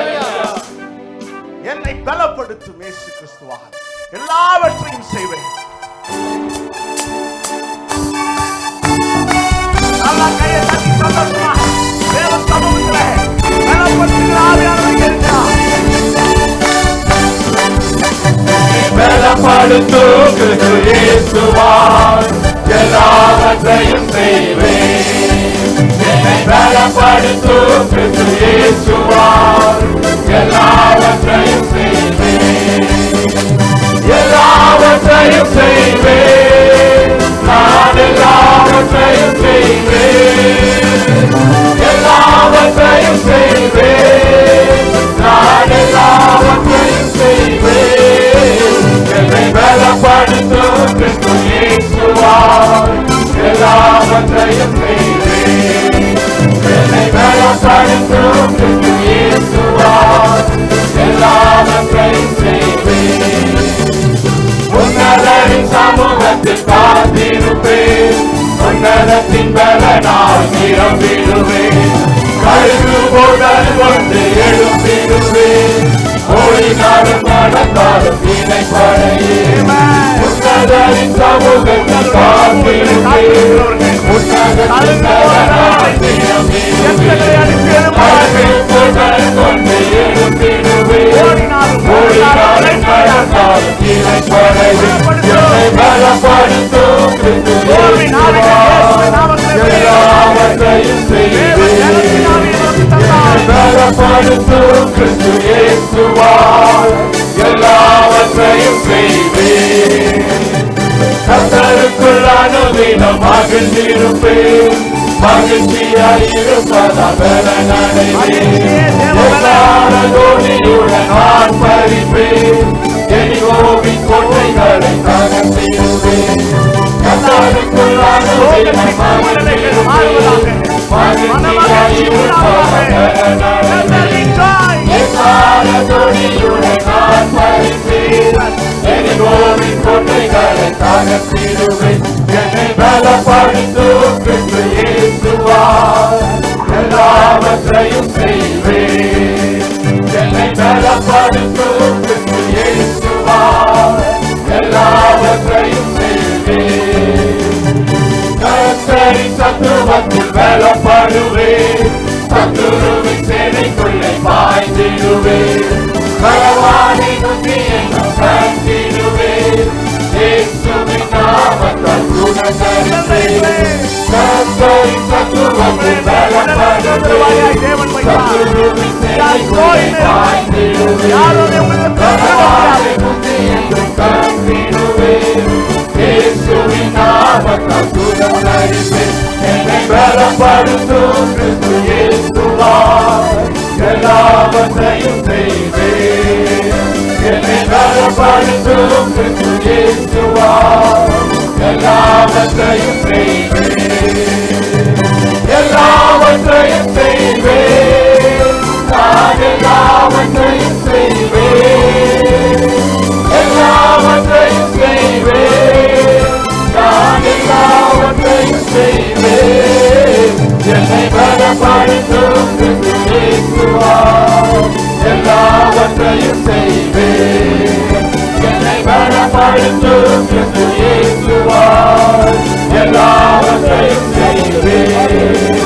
என்னை பலப்படுத்தும் இயேசு கிறிஸ்துவால் எல்லாவற்றையும் செய்வேன் நல்லா கையை தட்டி சந்தோஷமா தேவ சமூகத்திலே பலப்படுத்துகிற ஆவியானவர் இருக்கிறார் பலப்படுத்தும் கிறிஸ்து இயேசுவால் எல்லாவற்றையும் செய்வேன் என்னை பலப்படுத்தும் கிறிஸ்து இயேசுவால் எல்லாவற்றையும் செய்வேன் எல்லாவற்றையும் செய்வேன் நான் எல்லாவற்றையும் செய்வேன் எல்லாவற்றையும் செய்வேன் நான் எல்லாவற்றையும் செய்வேன் என்னை பலப்படுத்தும் கிறிஸ்து இயேசுவால் எல்லாவற்றையும் செய்வேன் என்னை பலப்படுத்தும் கிறிஸ்து இயேசுவால் எல்லாவற்றையும் செய்வேன் உன்னதரின் சமூகத்தில் காத்திருப்பேன் உன்னதத்தின் பலனால் நிரம்பிடுவேன் கழுகு போதல் கொண்டு எழுப்பிடுவேன் ஓடினாலும் நடந்தாலும் இணை படையே உன்னதரின் சமூகத்தில் காத்திருப்பேன் உன்னதத்தின் பலனால் நிரம்பிடுவேன் கழுகு போதல் கொண்டு எழுப்பிடுவேன் ஓடினாலும் நடந்தாலும் இணை படையே என்னை பலப்படுத்தும் கிறிஸ்து இயேசுவால் எல்லாவற்றையும் செய்வேன் பலப்படுத்தும் கிறிஸ்து இயேசுவால் எல்லாவற்றையும் செய்வேன் கத்தருக்குள் அனுதினம் மகிழ்ந்திருப்பேன் மகிழ்ச்சியாய் இருப்பதால் நடைவேன் நான் பறிப்பேன் எரிகோவின் கோட்டைகளை தகர்த்திடுவேன் கத்தருக்குள் அனுதினம் மகிழ்ந்திருப்பேன் மகிழ்ச்சியாய் இருப்பதால் எக்காலத்தொடியுடன் நான் பறிப்பேன் எரிகோவின் கோட்டைகளை தகர்த்திடுவேன் என்னை பலப்படுத்தும் கிறிஸ்து இயேசுவால் எல்லாவற்றையும் செய்வேன் என்னை பலப்படுத்தும் கிறிஸ்து இயேசுவால் எல்லாவற்றையும் செய்வேன் கர்த்தரின் சத்துவத்தில் பலப்படுவேன் சத்துருவின் சேனைக்குள்ளே பாய்ந்திடுவேன் பகவானை நோக்கி என்னும் கண்டிடுவேன் இயேசுவின் நாமத்தால் குணமளிப்பேன் கர்த்தரின் சத்துவத்தில் பலப்படுவேன் சத்துருவின் சேனைக்குள்ளே பாய்ந்திடுவேன் பகவானை நோக்கி என்னும் கண்டிடுவேன் இயேசுவின் நாமத்தால் குணமளிப்பேன் என்னை பலப்படுத்தும் கிறிஸ்து இயேசுவால் எல்லாவற்றையும் செய்வேன் என்னை பலப்படுத்தும் கிறிஸ்து இயேசுவால் எல்லாவற்றையும் செய்வேன் எல்லாவற்றையும் செய்வேன் நான் எல்லாவற்றையும் செய்வேன் எல்லாவற்றையும் செய்வேன் நான் எல்லாவற்றையும் செய்வேன் என்னை பலப்படுத்தும் கிறிஸ்து இயேசுவால் எல்லாவற்றையும் செய்வேன் என்னை பலப்படுத்தும் கிறிஸ்து இயேசுவால் எல்லாவற்றையும் செய்வேன்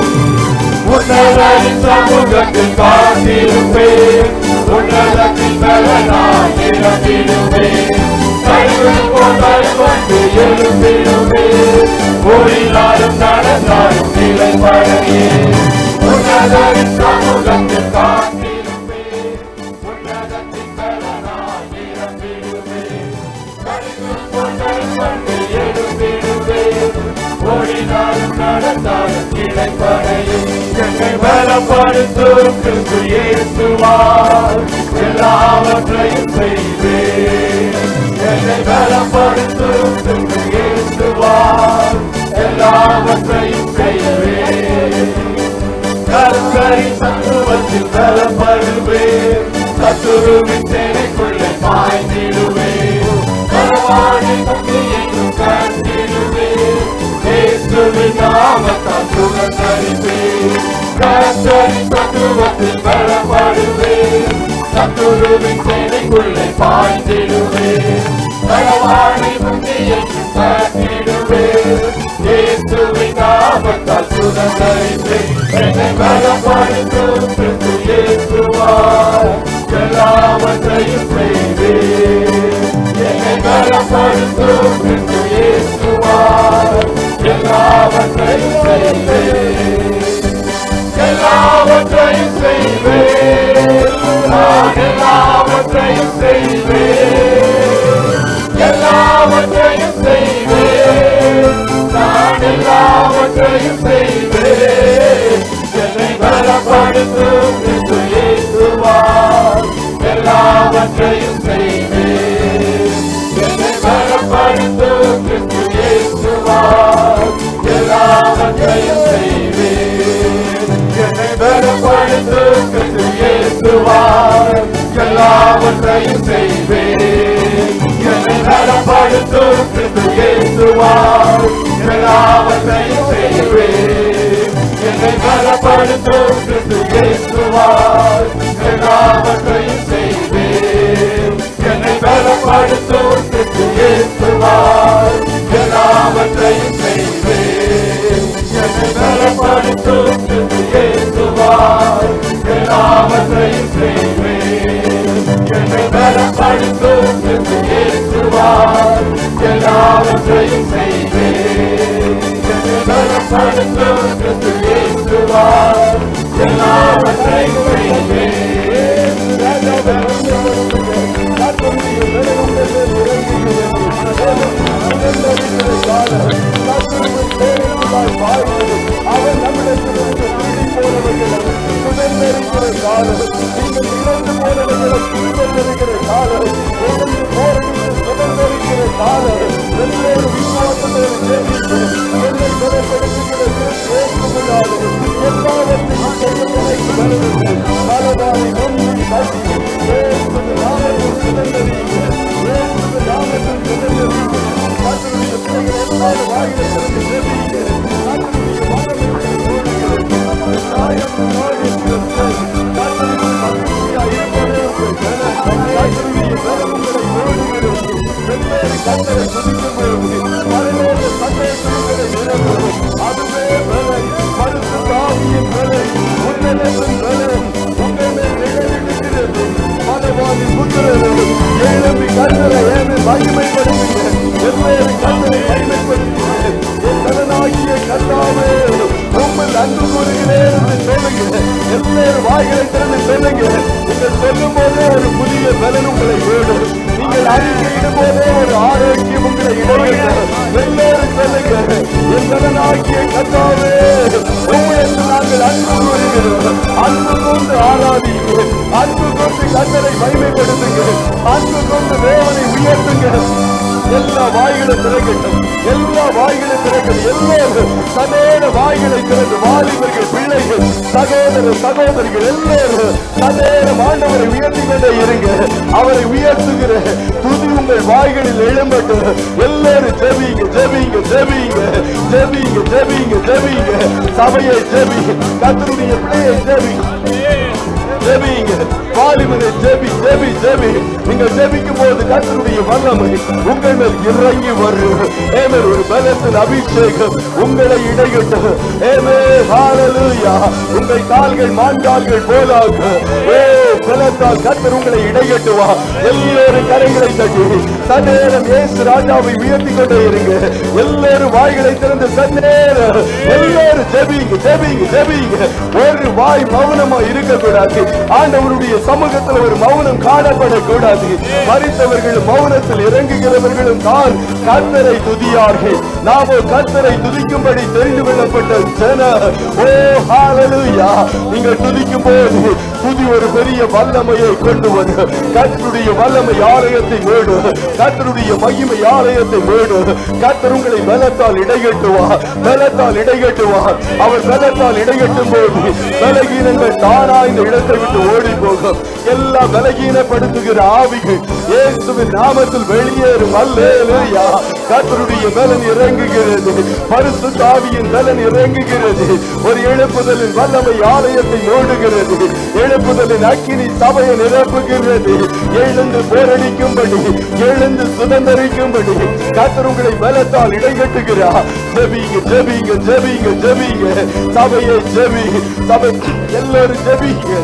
உன்னதரின் சமூகத்தில் காத்திருப்பேன் உன்னதத்தின் பலனாய் இறந்திடுவேன் கழுவில் கொண்டாய் கொண்டு எழுந்திடுவேன் ஓடினாலும் நடந்தாலும் நிலைப்படையே உன்னதரின் சமூகத்தில் காத்திருப்பேன் உன்னதத்தின் பலனாய் இறந்திடுவேன் கழுவில் கொண்டாய் கொண்டு எழுந்திடுவேன் ஓடினாலும் நடந்தாலும் கிடைப்படையும் என்னை பலப்படுத்தும் கிறிஸ்து இயேசுவால் எல்லாவற்றையும் செய்வேன் என்னை பலப்படுத்தும் கிறிஸ்து இயேசுவால் எல்லாவற்றையும் செய்வேன் கருத்தரை சத்துவத்தில் பலப்படுவேன் சத்துருவின் சேனைக்குள்ளே பாய்ந்திடுவேன் பரவாடி தப்பி என்றும் கண்டிடுவேன் இயேசுவின் நாமத்தால் சுகந்தரிப்பேன் கருத்தரை சத்துவத்தில் பலப்படுவேன் சத்துருவின் சேனைக்குள்ளே பாய்ந்திடுவேன் பரவாடி தப்பி என்றும் கண்டிடுவேன் இயேசுவின் நாமத்தால் சுகந்தரிப்பேன் என்னை பலப்படுத்தும் கிறிஸ்து இயேசுவால் எல்லாவற்றையும் செய்வேன் என்னை பலப்படுத்தும் கிறிஸ்து இயேசுவால் எல்லாவற்றையும் செய்வேன் எல்லாவற்றையும் செய்வேன் நான் எல்லாவற்றையும் செய்வேன் எல்லாவற்றையும் செய்வேன் நான் எல்லாவற்றையும் செய்வேன் என்னை பலப்படுத்தும் கிறிஸ்து இயேசுவால் எல்லாவற்றையும் செய்வேன் என்னை பலப்படுத்தும் கிறிஸ்து இயேசுவால் எல்லாவற்றையும் செய்வேன் என்னை பலப்படுத்தும் கிறிஸ்து இயேசுவால் எல்லாவற்றையும் செய்வேன் என்னை பலப்படுத்தும் கிறிஸ்து இயேசுவால் எல்லாவற்றையும் செய்வேன் என்னை பலப்படுத்தும் கிறிஸ்து இயேசுவால் எல்லாவற்றையும் செய்வேன் என்னை பலப்படுத்தும் கிறிஸ்து இயேசுவால் எல்லாவற்றையும் செய்வேன் என்னை பலப்படுத்தும் கிறிஸ்து இயேசுவால் எல்லாவற்றையும் செய்வேன் என்னை பலப்படுத்தும் கிறிஸ்து இயேசுவால் எல்லாவற்றையும் செய்வேன் என்னை பலப்படுத்தும் கிறிஸ்து இயேசுவால் எல்லாவற்றையும் அவன் நம்மிடத்திலிருந்து திருடி போனவர்களை சுதந்திரிக்கிற காலம் நீங்கள் இழந்து போனவர்களை சுதந்திரிக்கிற காலம் இழந்து போனவர்கள் சுதந்திரிக்கிற காலம் வெவ்வேறு விசுவாசத்தோடு சேமித்து என்னை பலப்படுத்துகிற பேசுவதாலும் எல்லாவற்றையும் செய்ய நினைத்து வருவது பலவானை ஒன்று தட்டி ஏற்பது நாமத்தில் சுதந்திரிக்க ஏற்பது நாமத்தில் சுதந்திரிக்க அதனுடைய பிள்ளைகள் எல்லாரும் வாயிலிருந்து செவிக்க அதனுடைய மனதில் தாயம் அதுவே பலை பரிசு தாவியின் பலை உன்னதத்தின் பலை உங்கள் மேல் நிழலிடுகிறது பலவாதி புத்திரர்கள் ஏழம்பி கண்களை ஏழு மகிமைப்படுத்துங்க வெவ்வேறு கண்களை மகிமைப்படுத்துங்க என் கடனாகிய கண்டாவே உங்கள் அன்பு கூறுகிறேன் என்று சொல்லுங்க எல்லாரும் வாய்களை திறந்து சொல்லுங்க நீங்கள் சொல்லும் போதே ஒரு புதிய பலன் உங்களை வேணும் நீங்கள் அறிக்கையிடும் போதே ஒரு ஆரோக்கியம் உங்களை இடையிடும் எல்லாரும் சொல்லுங்க என் கடனாகிய கண்டாவே உங்களுக்கு நாங்கள் அன்பு கூறுகிறோம் அன்பு கொண்டு ஆராதிங்க அன்பு கொண்டு கண்ணரை மகிமைப்படுத்துங்க அன்பு கொண்டு தேவனை உயர்த்துங்க எல்லா வாய்களும் திறக்கட்டும் எல்லா வாய்களும் திறக்கட்டும் எல்லாரும் சதேன வாய்களை திறந்து வாலிபர்கள் பிள்ளைகள் சகோதர சகோதரிகள் எல்லாரும் சதேன ஆண்டவரை உயர்த்தி கொண்டே இருங்க அவரை உயர்த்துகிற துதி உங்கள் வாய்களில் எழும்பட்டும் எல்லாரும் ஜெபிங்க ஜெபிங்க ஜெபிங்க ஜெபிங்க ஜெபிங்க ஜெபிங்க சபையை ஜெபி கத்தருடைய பிள்ளையை ஜெபி ஜெபிங்க வாலிபனை ஜெபி ஜெபி ஜெபி நீங்கள் ஜெபிக்கும் போது கர்த்தருடைய வல்லமை உங்கள் மேல் இறங்கி வரும் ஏமே ஒரு பலத்தின் அபிஷேகம் உங்களை இடையிட்டு ஏமே ஹalleluya உங்கள் கால்கள் மான்கால்கள் போலாக ஏ பலத்தால் கர்த்தர் உங்களை இடையட்டுவா எல்லாரும் கரைகளை தட்டி சன்னேரம் இயேசு ராஜாவை உயர்த்தி கொண்டே இருங்க எல்லாரும் வாய்களை திறந்து சன்னேரம் எல்லாரும் ஜெபிங்க ஜெபிங்க ஜெபிங்க ஒரு வாய் மௌனமா இருக்கக்கூடாது ஆண்டவருடைய சமூகத்தில் ஒரு மௌனம் காணப்படக்கூடாது மறித்தவர்களும் மௌனத்தில் இறங்குகிறவர்களும் தான் கர்த்தரை துதியார்கள் நாமோ கர்த்தரை துதிக்கும்படி தெரிந்து கொள்ளப்பட்ட ஜன ஓ ஹalleluya நீங்கள் துதிக்கும் போது துதி ஒரு பெரிய வல்லமையை கொண்டு வந்து கத்தருடைய வல்லமை ஆலயத்தை மூடு கத்தருடைய மகிமை ஆலயத்தை மூடு கத்தர் உங்களை பலத்தால் இடைகட்டுவார் பலத்தால் இடைகட்டுவார் அவர் பலத்தால் இடைகட்டும் போது பலகீனங்கள் தானா இந்த இடத்தை விட்டு ஓடி போகும் எல்லா பலகீனப்படுத்துகிற ஆவிகள் இயேசுவின் நாமத்தில் வெளியேறும் அல்லேலூயா கத்தருடைய பலன் இறங்குகிறது பரிசு தாவியின் பலன் இறங்குகிறது ஒரு எழுப்புதலின் வல்லமை ஆலயத்தை மூடுகிறது எழுப்புதலின் அக்கினி சபையை நிரப்புகிறது எழுந்து போரடிக்கும்படி எழுந்து சுதந்திரிக்கும்படி கத்தர் உங்களை பலத்தால் இடைகட்டுகிறார் ஜெபிங்க ஜெபிங்க ஜெபிங்க ஜெபிங்க சபையை ஜெபி சபை எல்லாரும் ஜெபிங்க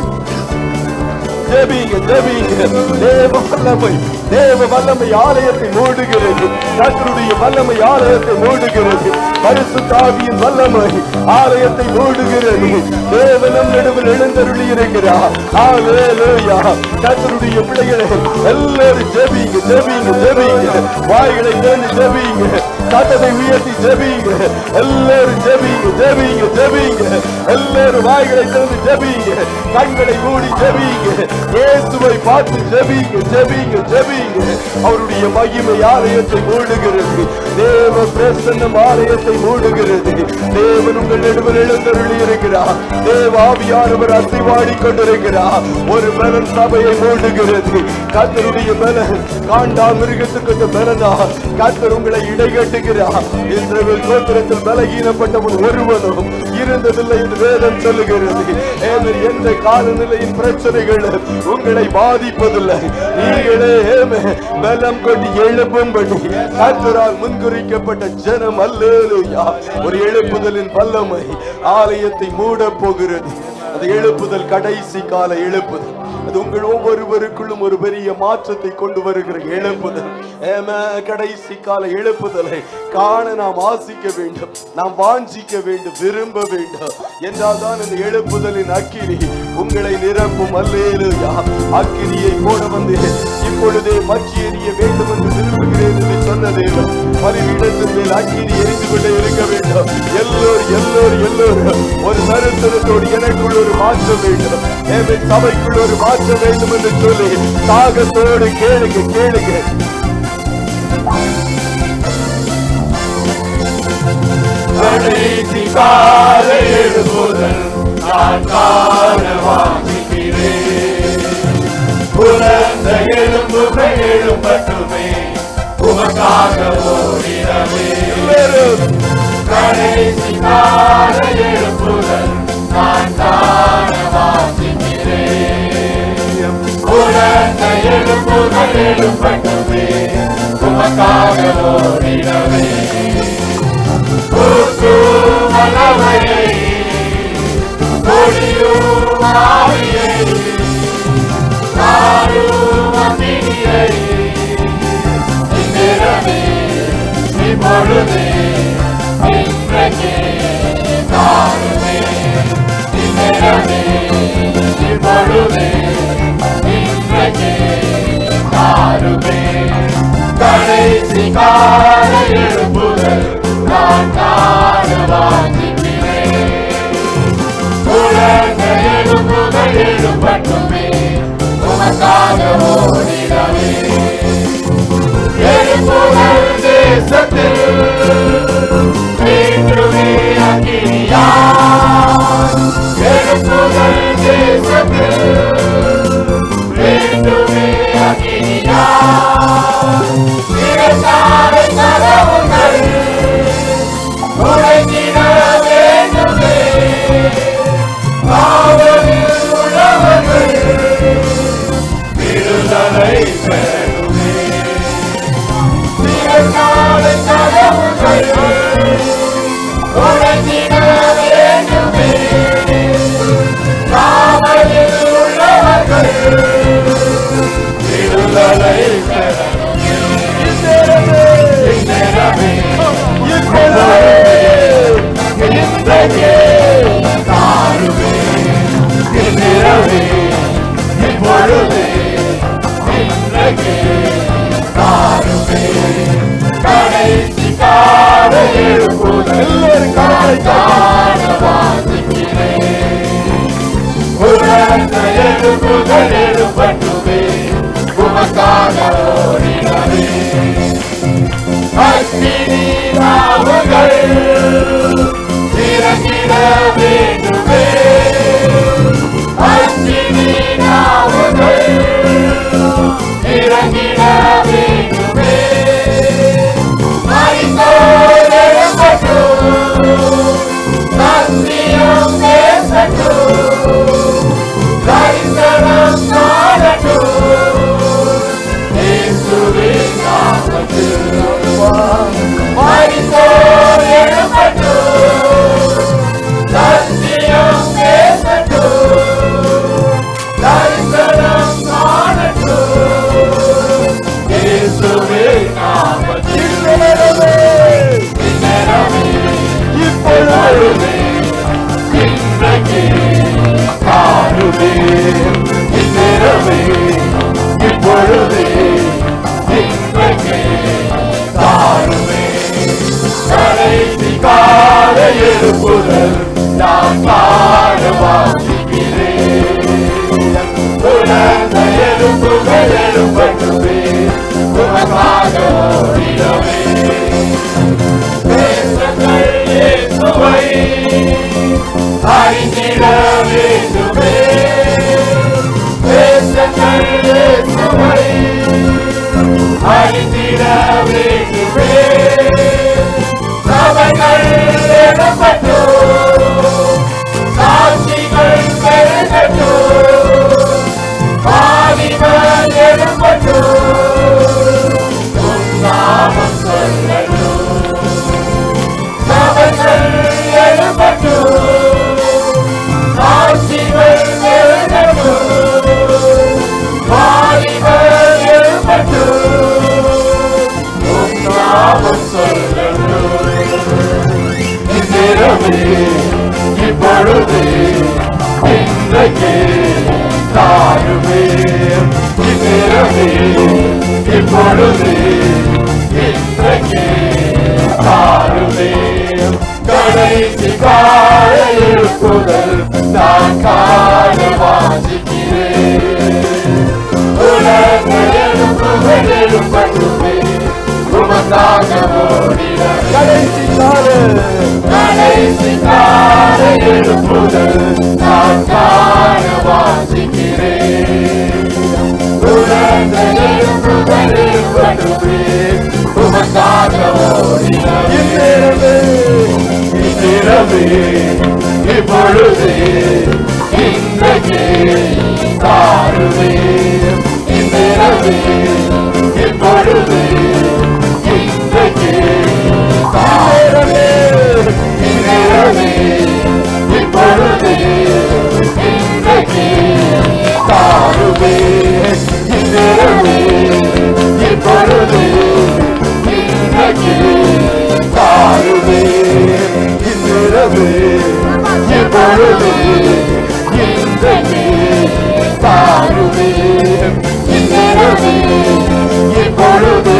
ஜெபிங்க ஜெபிங்க தேவ வல்லமை தேவ வல்லமை ஆலயத்தை மூடுகிறது கர்த்தருடைய வல்லமை ஆலயத்தை மூடுகிறது பரிசு தாவியின் வல்லமை ஆலயத்தை மூடுகிறது தேவனம் நடுவில் எழுந்தருளி இருக்கிறார் ஹalleluya கர்த்தருடைய பிள்ளைகளே எல்லாரும் ஜெபிங்க ஜெபிங்க ஜெபிங்க வாய்களை திறந்து ஜெபிங்க கத்தனை உயர்த்தி ஜெபிங்க எல்லாரும் ஜெபிங்க ஜெபிங்க ஜெபிங்க எல்லாரும் வாய்களை திறந்து ஜெபிங்க கண்களை மூடி ஜெபிங்க இயேசுவை பார்த்து ஜெபிங்க ஜெபிங்க ஜெபிங்க அவருடைய மகிமை ஆலயத்தை மூடுகிறது தேவ பிரசன்னம் ஆலயத்தை மூடுகிறது தேவன் உங்கள் நடுவில் எழுந்தருளி இருக்கிறார் தேவ ஆவியானவர் அசைவாடி கொண்டிருக்கிறார் ஒரு பலன் சபையை மூடுகிறது கத்தருடைய பலன் காண்டா மிருகத்துக்கு அந்த பலனா கத்தர் உங்களை இடைகட்டுகிறார் இஸ்ரவேல் கோத்திரத்தில் பலகீனப்பட்டவன் ஒருவனும் இருந்ததில்லை என்று வேதம் சொல்லுகிறது ஏமன் எந்த காலநிலையின் பிரச்சனைகள் உங்களை பாதிப்பதில்லை நீங்களே ஏமே பலம் கொண்டு எழுப்பும்படி கத்தரால் முன்குறிக்கப்பட்ட ஜனம் அல்லேலூயா ஒரு எழுப்புதலின் வல்லமை ஆலயத்தை மூட போகிறது அது எழுப்புதல் கடைசி கால எழுப்புதல் அது உங்கள் ஒவ்வொருவருக்குள்ளும் ஒரு பெரிய மாற்றத்தை கொண்டு வருகிற எழுப்புதல் ஏம கடைசி கால எழுப்புதலை காண நாம் ஆசிக்க வேண்டும் நாம் வாஞ்சிக்க வேண்டும் விரும்ப வேண்டும் என்றால் தான் இந்த எழுப்புதலின் அக்கினி உங்களை நிரப்பும் அல்லேலூயா அக்கினியை போட வந்து இப்பொழுதே மச்சி எறிய வேண்டும் என்று விரும்புகிறேன் என்று சொன்ன தேவன் பலிபீடத்தின் மேல் அக்கினி எரிந்து கொண்டே இருக்க வேண்டும் எல்லோரும் எல்லோரும் எல்லோரும் ஒரு தரிசனத்தோடு எனக்குள் ஒரு மாற்றம் வேண்டும் ஏமே சபைக்குள் ஒரு மாற்றம் வேண்டும் என்று சொல்லி தாகத்தோடு கேளுங்க கேளுங்க கடைசி கால எழுப்புதல் நான் காண வாஞ்சிக்கிறேன் புலந்த எலும்புகள் எழும்பட்டுமே உமக்காக ஓடிடவே எல்லாரும் கடைசி கால எழுப்புதல் நான் காண வாஞ்சிக்கிறேன் புலந்த எலும்புகள் எழும்பட்டுமே உமக்காக ஓடிடவே ஊற்றும் அளவையை பொழியும் ஆவியை தாரும் அக்கினியை இந்நிறமே இப்பொழுதே இன்றைக்கே தாருமே இந்நிறமே இப்பொழுதே இன்றைக்கே தாருமே கடைசி கால எழுப்புதல் நான் காண வாஞ்சிக்கிறேன் உலக எழுப்புதல் எழுப்பட்டுமே உமக்காக ஓடிடவே எழுப்புதல் தேசத்தில் மீண்டுமே அக்கினியா எழுப்புதல் தேசத்தில் மீண்டுமே அக்கினியா நிறத்தாரை கதவு வாசிக்கிறேன் உலர்ந்த எலும்புகள் எழுப்பட்டுமே உமக்காக ஓடிடவே தேசங்கள் இயேசுவை அறிந்திட வேண்டுமே தேசங்கள் இயேசுவை அறிந்திட வேண்டுமே சபைகள் எழுப்பட்டும் சாட்சிகள் பெருகட்டும் பாவிகள் எழுப்பட்டும் உம் நாமம் சொல்லட்டும் சபைகள் எழுப்பட்டும் சாட்சிகள் பெருகட்டும் பாவிகள் எழுப்பட்டும் உம் நாமம் சொல்லட்டும் இன்றிரவே இப்பொழுது இன்றைக்கு தாருமே இன்றிரவே இப்பொழுது இன்றைக்கு தாருமே கடைசி கால எழுப்புதல் நான் காண வாசிக்கிறேன் உலக எழுப்புகள் எழுப்பட்டுமே உமக்காக ஓடிட கடைசி கால கடைசி கால எழுப்புதல் நான் காண வாசிக்கிறேன் உலக எழுப்புகள் எழுப்பட்டுமே உமக்காக ஓடிட இந்நேரமே இன்றிரவே இப்பொழுது இன்றைக்கு தாருவே இன்றிரவே இப்பொழுது இன்றைக்கு தாருவே இன்றிரவே இப்பொழுது இன்றைக்கு தாருவே இன்றிரவே இப்பொழுது இன்றைக்கு தாருவே இந்நேரமே இப்பொழுது இன்றைக்கு தாருவே இன்றிரவே இப்பொழுது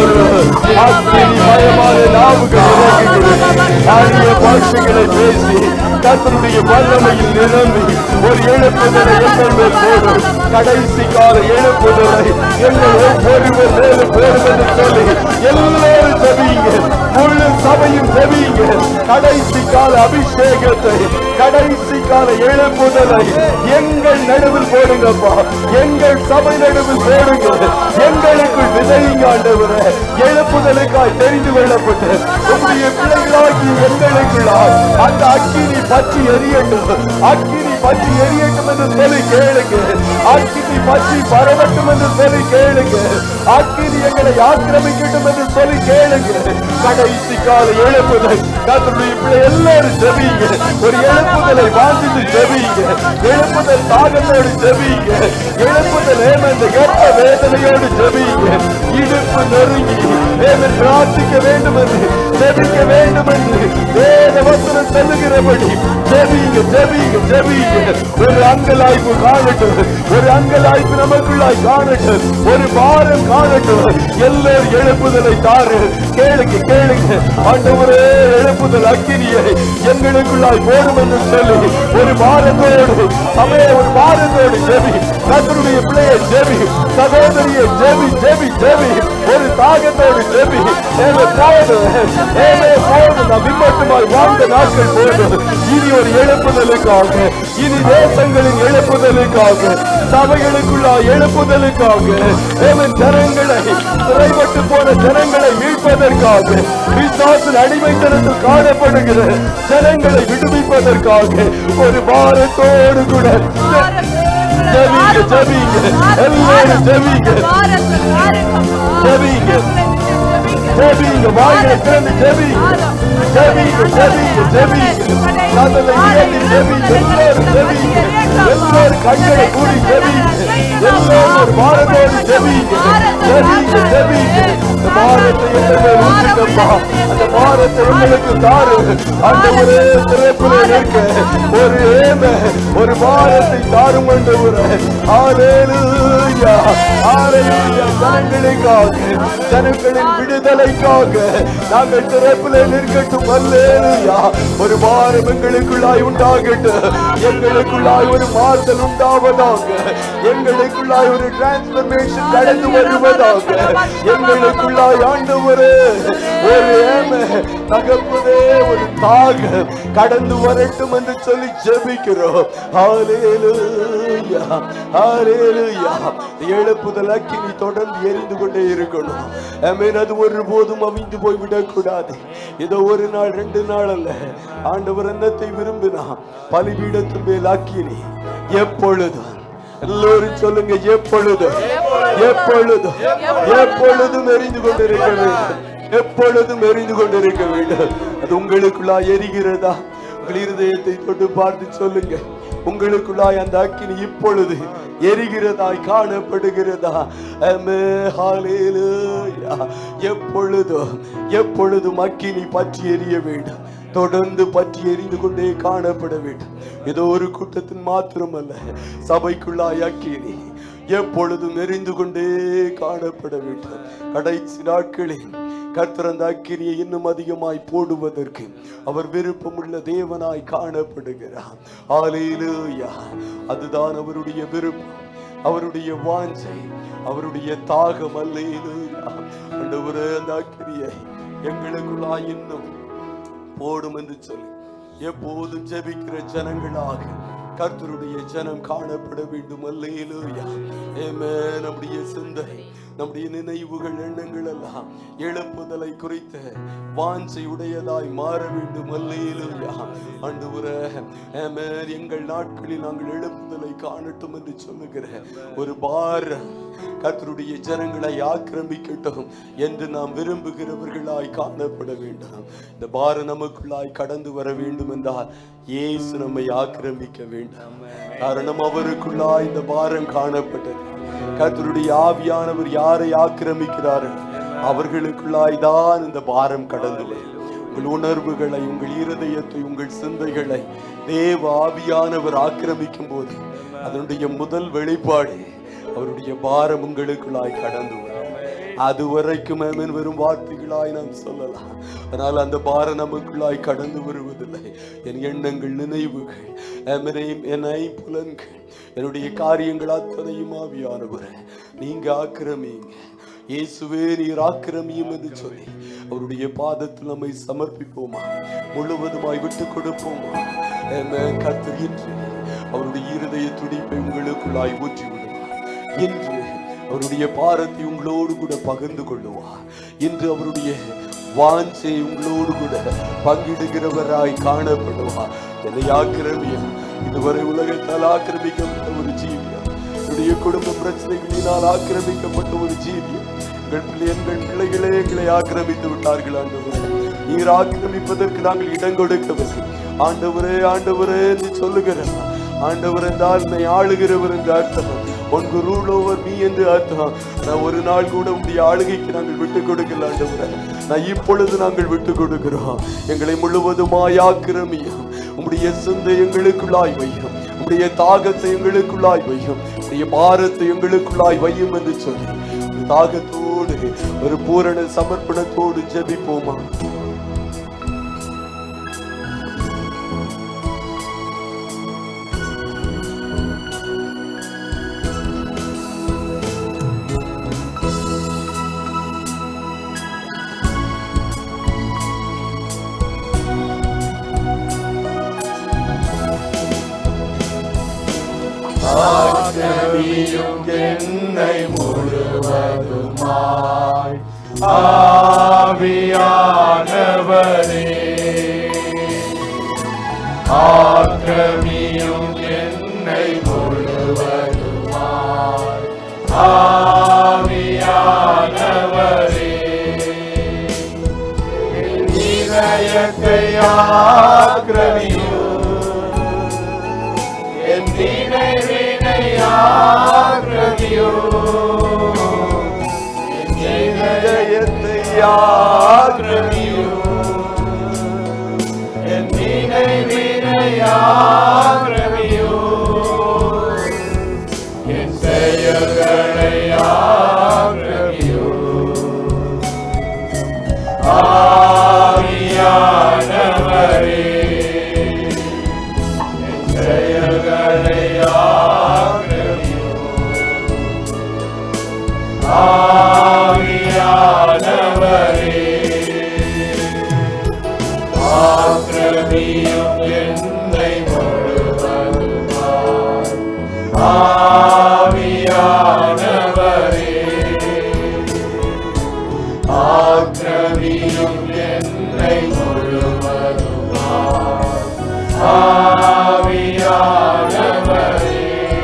அக்கினிமயமான நாவுகள் இறங்குகிறது. ஆகிய பாஷைகளை பேசி கத்தனுடைய வல்லமையில் நிரம்பி ஒரு எழுப்புதலை எங்கள் மேல் போடும் கடைசி கால எழுப்புதலை எங்கள் ஒவ்வொருவர் மேலும் போடும் என்று சொல்லி எல்லாரும் ஜெபியுங்க முழு சபையும் ஜெபியுங்க கடைசி கால அபிஷேகத்தை கடைசி கால எழுப்புதலை எங்கள் நடுவில் போடுங்கப்பா எங்கள் சபை நடுவில் போடுங்க எங்களுக்குள் விதையுங்க ஆண்டவரே எழுப்புதலுக்காய் தெரிந்து கொள்ளப்பட்டு உங்களுடைய பிள்ளைகளாகி எங்களுக்குள்ளாய் அந்த அக்கினி பற்றி எரியட்டும் அக்கினி பற்றி எரியட்டும் என்று சொல்லி கேளுங்க அக்கினி பற்றி பரவட்டும் என்று சொல்லி கேளுங்க அக்கினி எங்களை ஆக்கிரமிக்கட்டும் என்று சொல்லி கேளுங்க கடைசி கால எழுப்புதல் கத்தருடைய பிள்ளை எல்லாரும் ஜெபிங்க ஒரு எழுப்புதலை வாழ்ந்து ஜெபிங்க எழுப்புதல் தாகத்தோடு ஜெபிங்க எழுப்புதல் ஏமந்த கர்ப்ப வேதனையோடு ஜெபிங்க இடுப்பு நெருங்கி ஏமன் பிரார்த்திக்க வேண்டும் என்று ஜெபிக்க வேண்டும் என்று வேத வசனம் சொல்லுகிறபடி ஜெபிங்க ஜெபிங்க ஜெபிங்க ஒரு அங்கலாய்ப்பு காணட்டும் ஒரு அங்கலாய்ப்பு நமக்குள்ளாய் காணட்டும் ஒரு பாரம் காணட்டும் எல்லோரும் எழுப்புதலை தாரு கேளுங்க கேளுங்க ஆண்டவரே எழுப்புதல் அக்கினியை எங்களுக்குள்ளாய் போடும் என்று சொல்லி ஒரு பாரத்தோடு சமய ஒரு பாரத்தோடு ஜெபி கத்தருடைய பிள்ளையை ஜெபி சகோதரியை ஜெபி ஜெபி ஜெபி ஒரு தாகத்தோடு ஜெபி ஏமே போதும் ஏமே போதும் நாம் இம்மட்டுமாய் வாழ்ந்த நாட்கள் போதும் இனி ஒரு எழுப்புதலுக்காக இனி தேசங்களின் எழுப்புதலுக்காக சபைகளுக்குள்ளாய் எழுப்புதலுக்காக ஏமே ஜனங்களை சிறைப்பட்டு போன ஜனங்களை மீட்பதற்காக விசுவாசின் அடிமைத்தனத்தில் காணப்படுகிற ஜனங்களை விடுவிப்பதற்காக ஒரு பாரத்தோடு கூட ஜெபிங்க ஜெபிங்க எல்லாரும் ஜெபிங்க ஜெபிங்க ஜெபிங்க வாயில திறந்து ஜெபிங்க ஜெபிங்க ஜெபிங்க ஜெபிங்க கதலை இயக்கி ஜெபிங்க எல்லாரும் ஜெபிங்க எல்லாரும் கண்களை கூடி ஜெபிங்க எல்லாரும் ஒரு பாரத்தோடு ஜெபிங்க ஜெபிங்க ஜெபிங்க இந்த பாரத்தை என்னமே ஊற்றுங்கப்பா அந்த பாரத்தை எங்களுக்கு தாரு அந்த ஒரு திறப்புல இருக்க ஒரு ஏம ஒரு பாரத்தை தாரும் ஆண்டவரே ஹalleluya ஹalleluya ஜனங்களுக்காக ஜனங்களின் விடுதலைக்காக நாங்கள் திறப்புல நிற்கட்டும் ஹalleluya ஒரு பாரம் எங்களுக்குள்ளாய் உண்டாகட்டும் எங்களுக்குள்ளாய் ஒரு மாறுதல் உண்டாவதாக எங்களுக்குள்ளாய் ஒரு டிரான்ஸ்பர்மேஷன் கடந்து வருவதாக எங்களுக்குள்ளாய் ஆண்டவரே ஒரு ஏம தகப்பதே ஒரு தாக கடந்து வரட்டும் என்று சொல்லி ஜெபிக்கிறோம் ஹalleluya ஹalleluya எழுப்புதல் அக்கினி தொடர்ந்து எரிந்து கொண்டே இருக்கணும் ஆமென் அது ஒருபோதும் அவிந்து போய் விடக்கூடாது இதோ ஒரு நாள் ரெண்டு நாள் அல்ல ஆண்டவர் என்னத்தை விரும்பினா பலிபீடத்தின் மேல் அக்கினி எப்பொழுதும் எல்லோரும் சொல்லுங்க எப்பொழுதும் எப்பொழுதும் எப்பொழுதும் எரிந்து கொண்டிருக்க வேண்டும் எப்பொழுதும் எரிந்து கொண்டிருக்க வேண்டும் அது உங்களுக்குள்ளா எரிகிறதா உங்கள் இருதயத்தை தொட்டு பார்த்து சொல்லுங்க உங்களுக்குள்ளாய் அந்த அக்கினி இப்பொழுது எரிகிறதாய் காணப்படுகிறதா ஆமே, ஹalleluya. எப்பொழுதும் எப்பொழுதும் அக்கினி பற்றி எரிய வேண்டும் தொடர்ந்து பற்றி எரிந்து கொண்டே காணப்பட வேண்டும் ஏதோ ஒரு கூட்டத்தின் மாத்திரமல்ல சபைக்குள்ளாய் அக்கினி எப்பொழுதும் எரிந்து கொண்டே காணப்பட வேண்டும் கடைசி நாட்களில் கர்த்தர் அந்த அக்கினியை இன்னும் அதிகமாய் போடுவதற்கு அவர் விருப்பமுள்ள தேவனாய் காணப்படுகிறார் ஆலேலூயா அதுதான் அவருடைய விருப்பம் அவருடைய வாஞ்சை அவருடைய தாகம் அல்லேலூயா ஆண்டவரே அந்த அக்கினியை எங்களுக்குள்ளாய் இன்னும் போடும் என்று சொல்லி எப்போதும் ஜெபிக்கிற ஜனங்களாக கர்த்தருடைய ஜனம் காணப்பட வேண்டும் அல்லேலூயா ஏமே நம்முடைய சிந்தனை நம்முடைய நினைவுகள் எண்ணங்கள் எல்லாம் எழுப்புதலை குறித்த வாஞ்சை உடையதாய் மாற வேண்டும் அல்லேலூயா ஆண்டவரே ஆமே எங்கள் நாட்களில் நாங்கள் எழுப்புதலை காணட்டும் என்று சொல்லுகிற ஒரு பாரம் கர்த்தருடைய ஜனங்களை ஆக்கிரமிக்கட்டும் என்று நாம் விரும்புகிறவர்களாய் காணப்பட வேண்டும் இந்த பாரம் நமக்குள்ளாய் கடந்து வர வேண்டும் என்றால் இயேசு நம்மை ஆக்கிரமிக்க வேண்டும் காரணம் அவருக்குள்ளாய் இந்த பாரம் காணப்பட்டது கர்த்தருடைய ஆவியானவர் யாரை ஆக்கிரமிக்கிறார்கள் அவர்களுக்குள்ளாய் தான் இந்த பாரம் கடந்து வரும் உங்கள் உணர்வுகளை உங்கள் இருதயத்தை உங்கள் சிந்தைகளை தேவ ஆவியானவர் ஆக்கிரமிக்கும் போது அதனுடைய முதல் வெளிப்பாடு அவருடைய பாரம் உங்களுக்குள்ளாய் கடந்து வரும் அது வரைக்கும் ஆமென் வெறும் வார்த்தைகளாய் நாம் சொல்லலாம் ஆனால் அந்த பாரம் நமக்குள்ளாய் கடந்து வருவதில்லை என் எண்ணங்கள் நினைவுகள் ஆமெனையும் என் ஐம்புலன்கள் என்னுடைய காரியங்கள் அத்தனையும் ஆவியானவர் நீங்க ஆக்கிரமிங்க இயேசுவே நீர் ஆக்கிரமியும் என்று சொல்லி அவருடைய பாதத்தில் நம்மை சமர்ப்பிப்போமா முழுவதுமாய் விட்டு கொடுப்போமா ஆமென். கர்த்தர் இன்று அவருடைய இருதய துடிப்பை உங்களுக்குள்ளாய் ஊற்றி விடுவார் இன்று அவருடைய பாரத்தை உங்களோடு கூட பகிர்ந்து கொள்ளுவார் இன்று அவருடைய வாஞ்சை உங்களோடு கூட பங்கிடுகிறவராய் காணப்படுவார் என்னை ஆக்கிரமியம் இதுவரை உலகத்தால் ஆக்கிரமிக்கப்பட்ட ஒரு ஜீவியம் என்னுடைய குடும்ப பிரச்சனைகளினால் ஆக்கிரமிக்கப்பட்ட ஒரு ஜீவியம் எங்கள் பிள்ளை எங்கள் பிள்ளைகளே எங்களை ஆக்கிரமித்து விட்டார்கள் ஆண்டவரே நீர் ஆக்கிரமிப்பதற்கு நாங்கள் இடம் கொடுக்கவில்லை ஆண்டவரே ஆண்டவரே என்று சொல்லுகிறேன் ஆண்டவர் என்றால் என்னை ஆளுகிறவர் என்று அர்த்தம் உனக்கு ரூல் ஓவர் மீ என்று அர்த்தம் நான் ஒரு நாள் கூட உங்களுடைய ஆளுகைக்கு நாங்கள் விட்டு கொடுக்கல ஆண்டவரே நான் இப்பொழுது நாங்கள் விட்டு கொடுக்கிறோம் எங்களை முழுவதுமாய் ஆக்கிரமியும் உம்முடைய சிந்தை எங்களுக்குள்ளாய் வையும் உம்முடைய தாகத்தை எங்களுக்குள்ளாய் வையும் உம்முடைய பாரத்தை எங்களுக்குள்ளாய் வையும் என்று சொல்லி ஒரு தாகத்தோடு ஒரு பூரண சமர்ப்பணத்தோடு ஜெபிப்போமா ஆக்கிரமியும் என்னை முழுவதுமாய் ஆவியானவரே ஆக்கிரமியும் என்னை முழுவதுமாய் ஆவியானவரே என் இதயத்தை ஆக்கிரமியும் என் நினைவினை ஆக்கிரமியோ என் இதயத்தை ஆக்கிரமியோ என் நினைவினை ஆக்கிரமியோ என் செயல்களை ஆக்கிரமியோ ஆவியானவரே என் செயல்களை ஆக்கிரமியோ ஆவியானவரே ஆக்கிரமியும் என்னை முழுவதுமாய் ஆவியானவரே ஆக்கிரமியும் என்னை முழுவதுமாய் ஆவியானவரே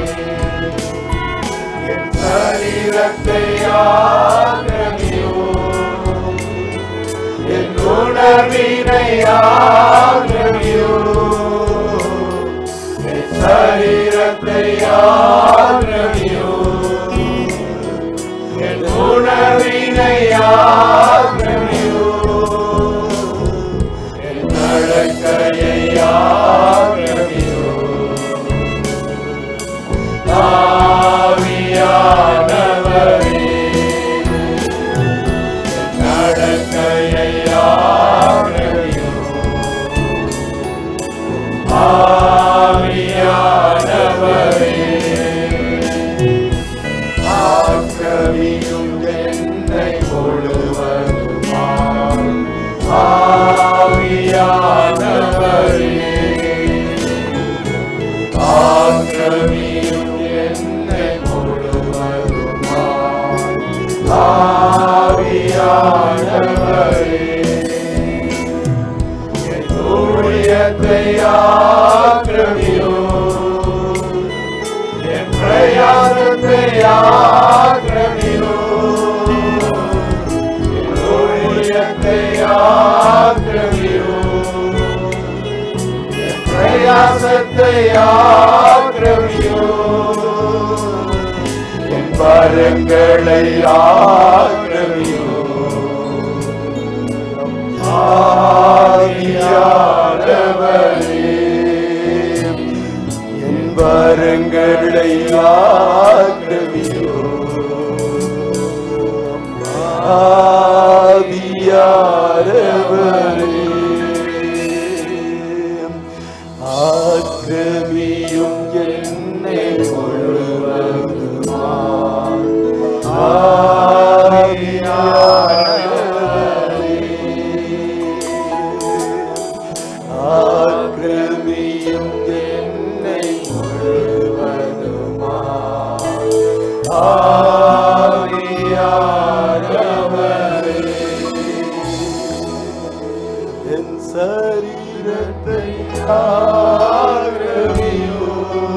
என் சரீரத்தை ஆக்கிரமியோ என் உணர்வினை ஆக்கிரமியோ என் சரீரத்தை ஆக்கிரமியோ என் உணர்வினை ஆக்கிரமியோ என் நடக்கையை ஆக்கிரமியோ ஆவியானவரே என் நடக்கையை ஆக்கிரமியோ ஆவியானவரே ஆக்கிரமியும் என்னை முழுவதுமாய் ஆவியானவரே ஆக்கிரமியும் என்னை முழுவதுமாய் ஆவியானவரே என் ஊழியத்தை ஆக்கிரமியோ என் பிரயாணத்தை ஆக்கிரமியோ என் ஊழியத்தை ஆக்கிரமியோ என் பிரயாசத்தை ஆக்கிரமியோ என் வரங்களை ஆக்கிரமியோ ஆவியானவரே என் வரங்களை ஆக்கிரமியோ ஆவியானவரே ஆக்கிரமியும் என்னை முழுவதுமாய் ஆக்கிரமியும் என்னை முழுவதுமாய் ஆவியானவரே என் சரீரத்தை ஆக்கிரமியோ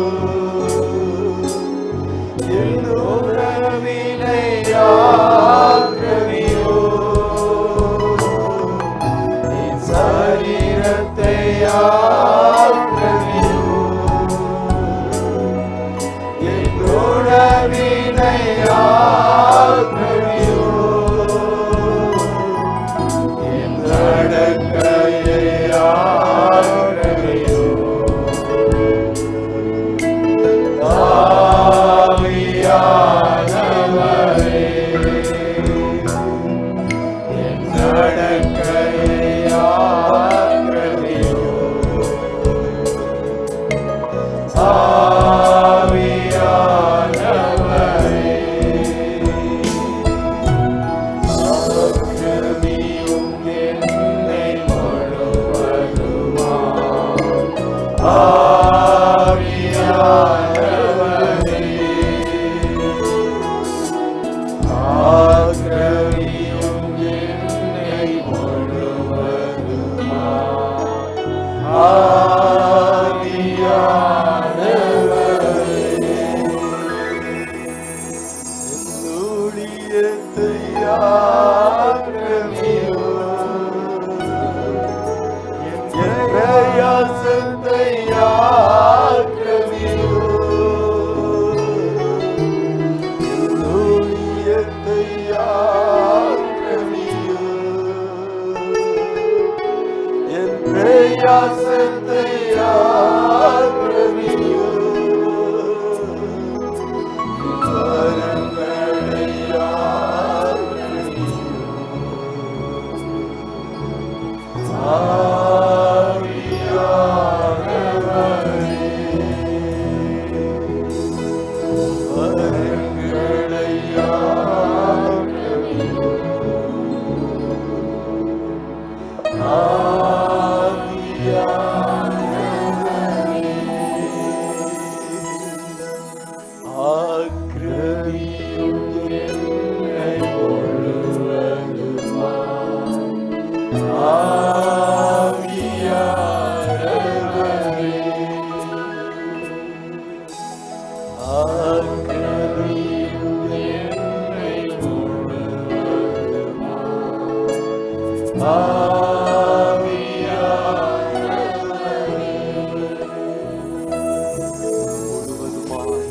என் உறவினை ஆக்கிரமியோ என் சரீரத்தை ஆக்கிரமியோ என் உறவினை ஆக்கிரமியோ என் நடக்கையை ஆக்கிரமியோ முழுவதுமாய்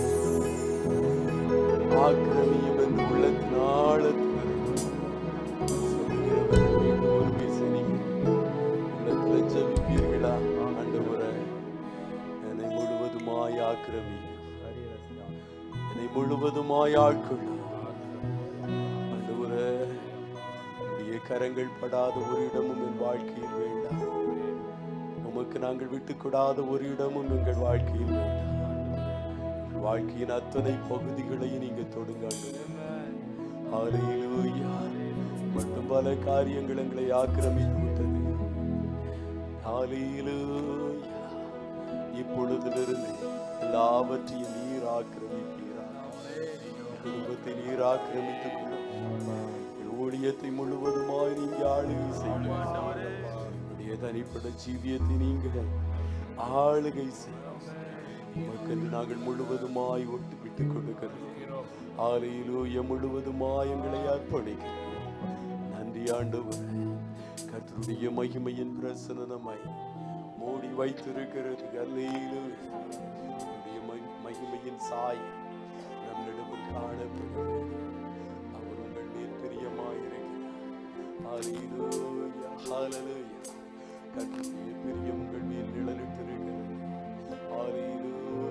ஆக்கிரமியும் என்று உள்ளத்தின் ஆழத்தில் சொல்லுகிறவர் மீண்டும் ஒரு பேசுகிறீங்க உள்ளத்துல ஜெபிப்பீர்களா ஆண்டவரே என்னை முழுவதுமாய் ஆக்கிரமி என்னை முழுவதுமாய் ஆட்கொள்ள ஆண்டவரே உடைய கரங்கள் படாத ஒரு இடமும் என் வாழ்க்கையில் வேண்டாம் உமக்கு நாங்கள் விட்டுக்கூடாத ஒரு இடமும் எங்கள் வாழ்க்கையில் வேண்டாம் எங்கள் வாழ்க்கையின் அத்தனை பகுதிகளையும் நீங்க தொடுங்க ஹalleluya மட்டும் பல காரியங்கள் எங்களை ஆக்கிரமித்து விட்டது ஹalleluya இப்பொழுதிலிருந்து எல்லாவற்றையும் நீர் ஆக்கிரமிப்பீரா குடும்பத்தை நீர் ஆக்கிரமித்துக் கொள்ளும் என் ஊழியத்தை முழுவதுமாய் நீங்க ஆளுகை செய்யும் உடைய தனிப்பட்ட ஜீவியத்தை நீங்கள் ஆளுகை செய்யும் உமக்கென்று நாங்கள் முழுவதுமாய் ஒட்டு விட்டுக் கொடுக்கிறோம் ஆலையிலூய முழுவதுமாய் எங்களை அர்ப்பணிக்கிறோம் நன்றி ஆண்டவர் கர்த்தருடைய மகிமையின் பிரசனமாய் மூடி வைத்திருக்கிறது அல்லையிலூ உடைய மகி- மகிமையின் சாய் நம்மிடமும் காணப்படுகிறது அவர் உங்கள் மேல் பிரியமாயிருக்கிறார் ஹalleluya ஹalleluya கர்த்தருடைய பிரியம் உங்கள் மேல் நிழலிட்டிருக்கிறது ஹalleluya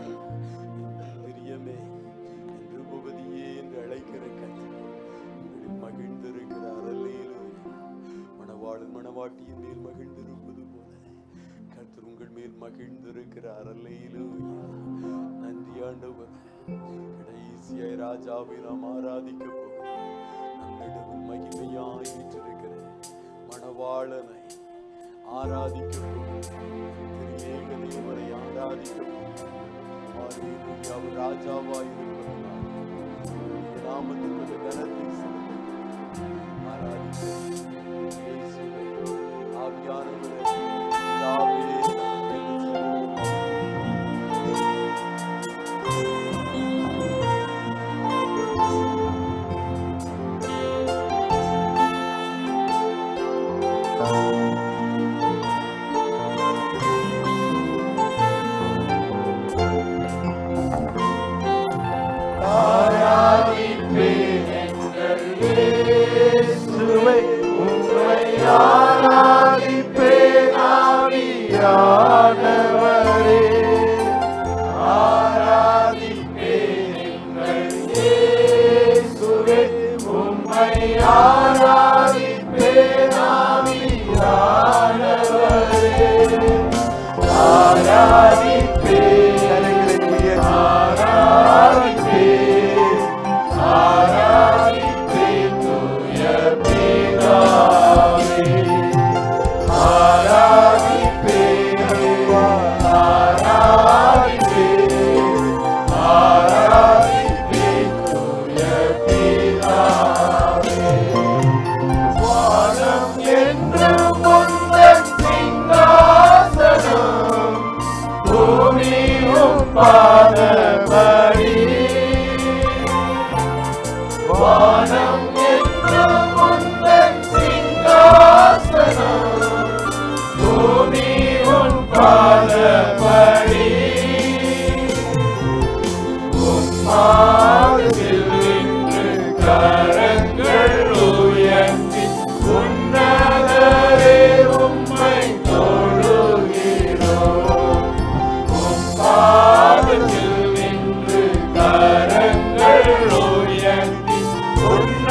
இந்த பிரியமே என்று உபதியே என்று அழைக்கிற கர்த்தர் உங்களில் மகிழ்ந்திருக்கிறார் அல்லேலூயா மணவாளன் மணவாட்டியின் மேல் மகிழ்ந்திருப்பது போல கர்த்தர் உங்கள் மேல் மகிழ்ந்திருக்கிறார் அல்லேலூயா நன்றி ஆண்டவர் கடைசியாய் ராஜாவை நாம் ஆராதிக்க போகிறோம் நம்மிடம் மகிமையாய் வீற்றிருக்கிற மணவாளனை ஆராதிக்க போகிறோம் திரியேக தேவனை ஆராதிக்க போகிறோம் ஹalleluya. அவர் ராஜாவாய் இருப்பதனால் அவருடைய நாமத்துக்கு கனத்தை செலுத்துகிறோம். ஆராதிக்கிறோம். இயேசுவே, ஆவியானவரே, பிதாவே, என்று சொல்லுவோம். கரங்கள் உயர்த்தி உன்ன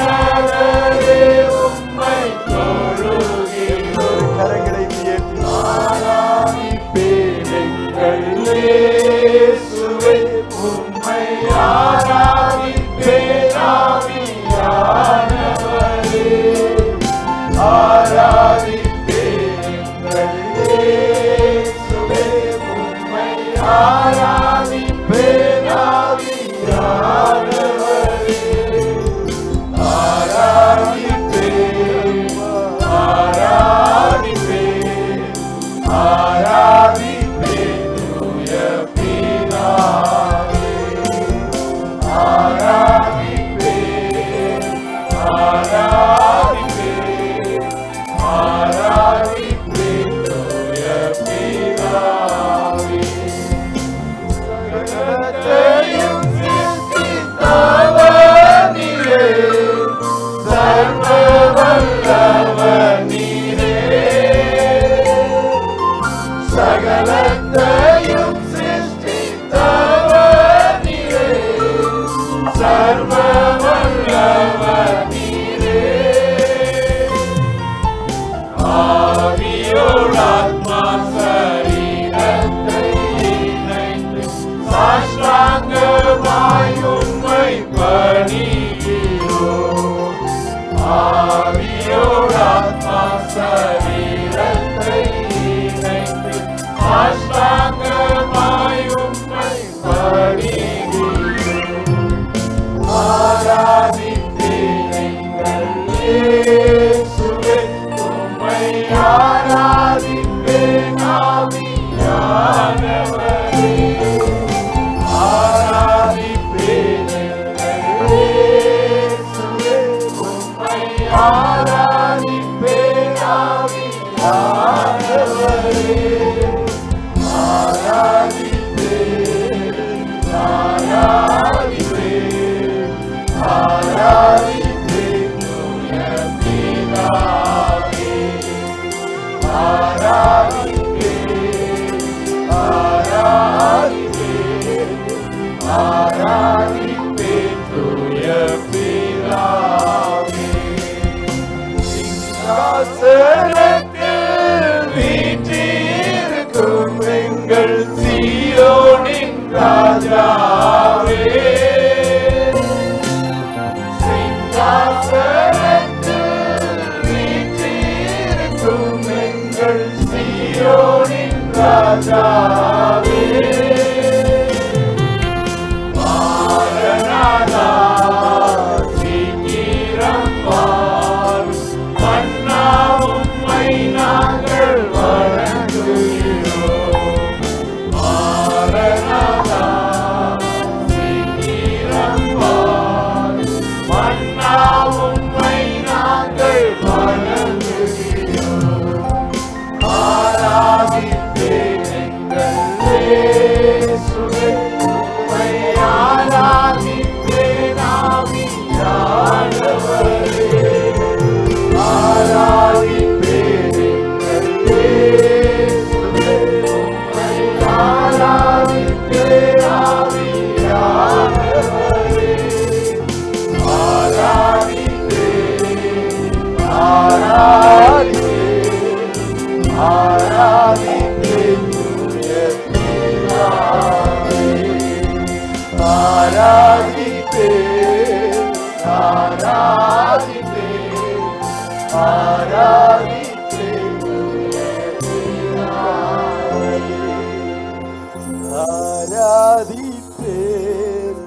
ஆராதிப்பேன்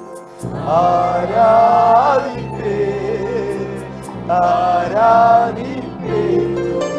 ஆராதிப்பேன் ஆராதிப்பேன்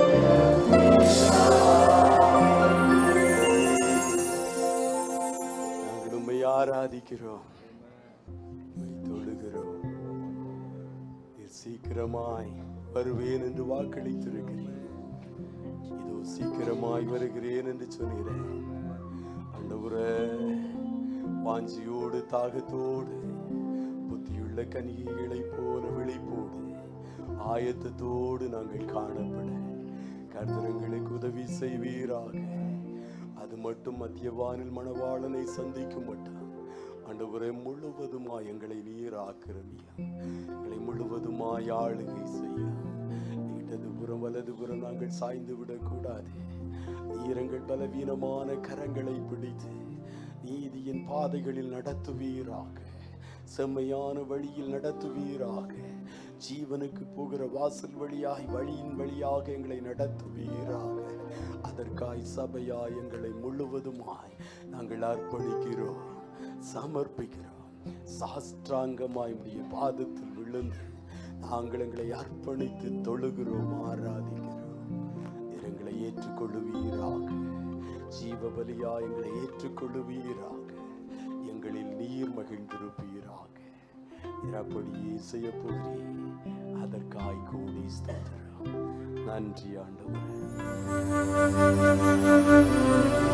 நாங்கள் உண்மை ஆராதிக்கிறோம் உம்மை தொழுகிறோம் நீர் சீக்கிரமாய் வருவேன் என்று வாக்களித்திருக்கிறேன் இதோ சீக்கிரமாய் வருகிறேன் என்று சொன்னீரேன் ஆண்டவரே வாஞ்சியோடு தாகத்தோடு புத்தியுள்ள கனிகைகளை போல விழிப்போடு ஆயத்தத்தோடு நாங்கள் காணப்பட கர்த்தரங்களுக்கு உதவி செய்வீராக அது மட்டும் மத்தியவானில் மணவாளனை சந்திக்கும் மட்டும் ஆண்டவரே முழுவதுமாய் எங்களை நீர் ஆக்கிரமியா எங்களை முழுவதுமாய் ஆளுகை செய்ய இடதுபுறம் வலதுபுறம் நாங்கள் சாய்ந்து விடக்கூடாது நீரங்கள் பலவீனமான கரங்களை பிடித்து நீதியின் பாதைகளில் நடத்துவீராக செம்மையான வழியில் நடத்துவீராக ஜீவனுக்கு போகிற வாசல் வழியாய் வழியின் வழியாக எங்களை நடத்துவீராக அதற்காய் சபையாய் எங்களை முழுவதுமாய் நாங்கள் அர்ப்பணிக்கிறோம் சமர்ப்பிக்கிறோம் சாஸ்திராங்கமாய் உடைய பாதத்தில் விழுந்து நாங்கள் எங்களை அர்ப்பணித்து தொழுகிறோம் ஆராதிக்கிறோம் நீர் எங்களை ஏற்றுக்கொள்ளுவீராக ஜீவ பலியா எங்களை ஏற்றுக்கொள்ளுவீராக எங்களில் நீர் மகிழ்ந்திருப்பீராக நீர் அப்படியே செய்ய போகிறீர் அதற்காய் கூடி ஸ்தோத்திரம் நன்றி ஆண்டவரே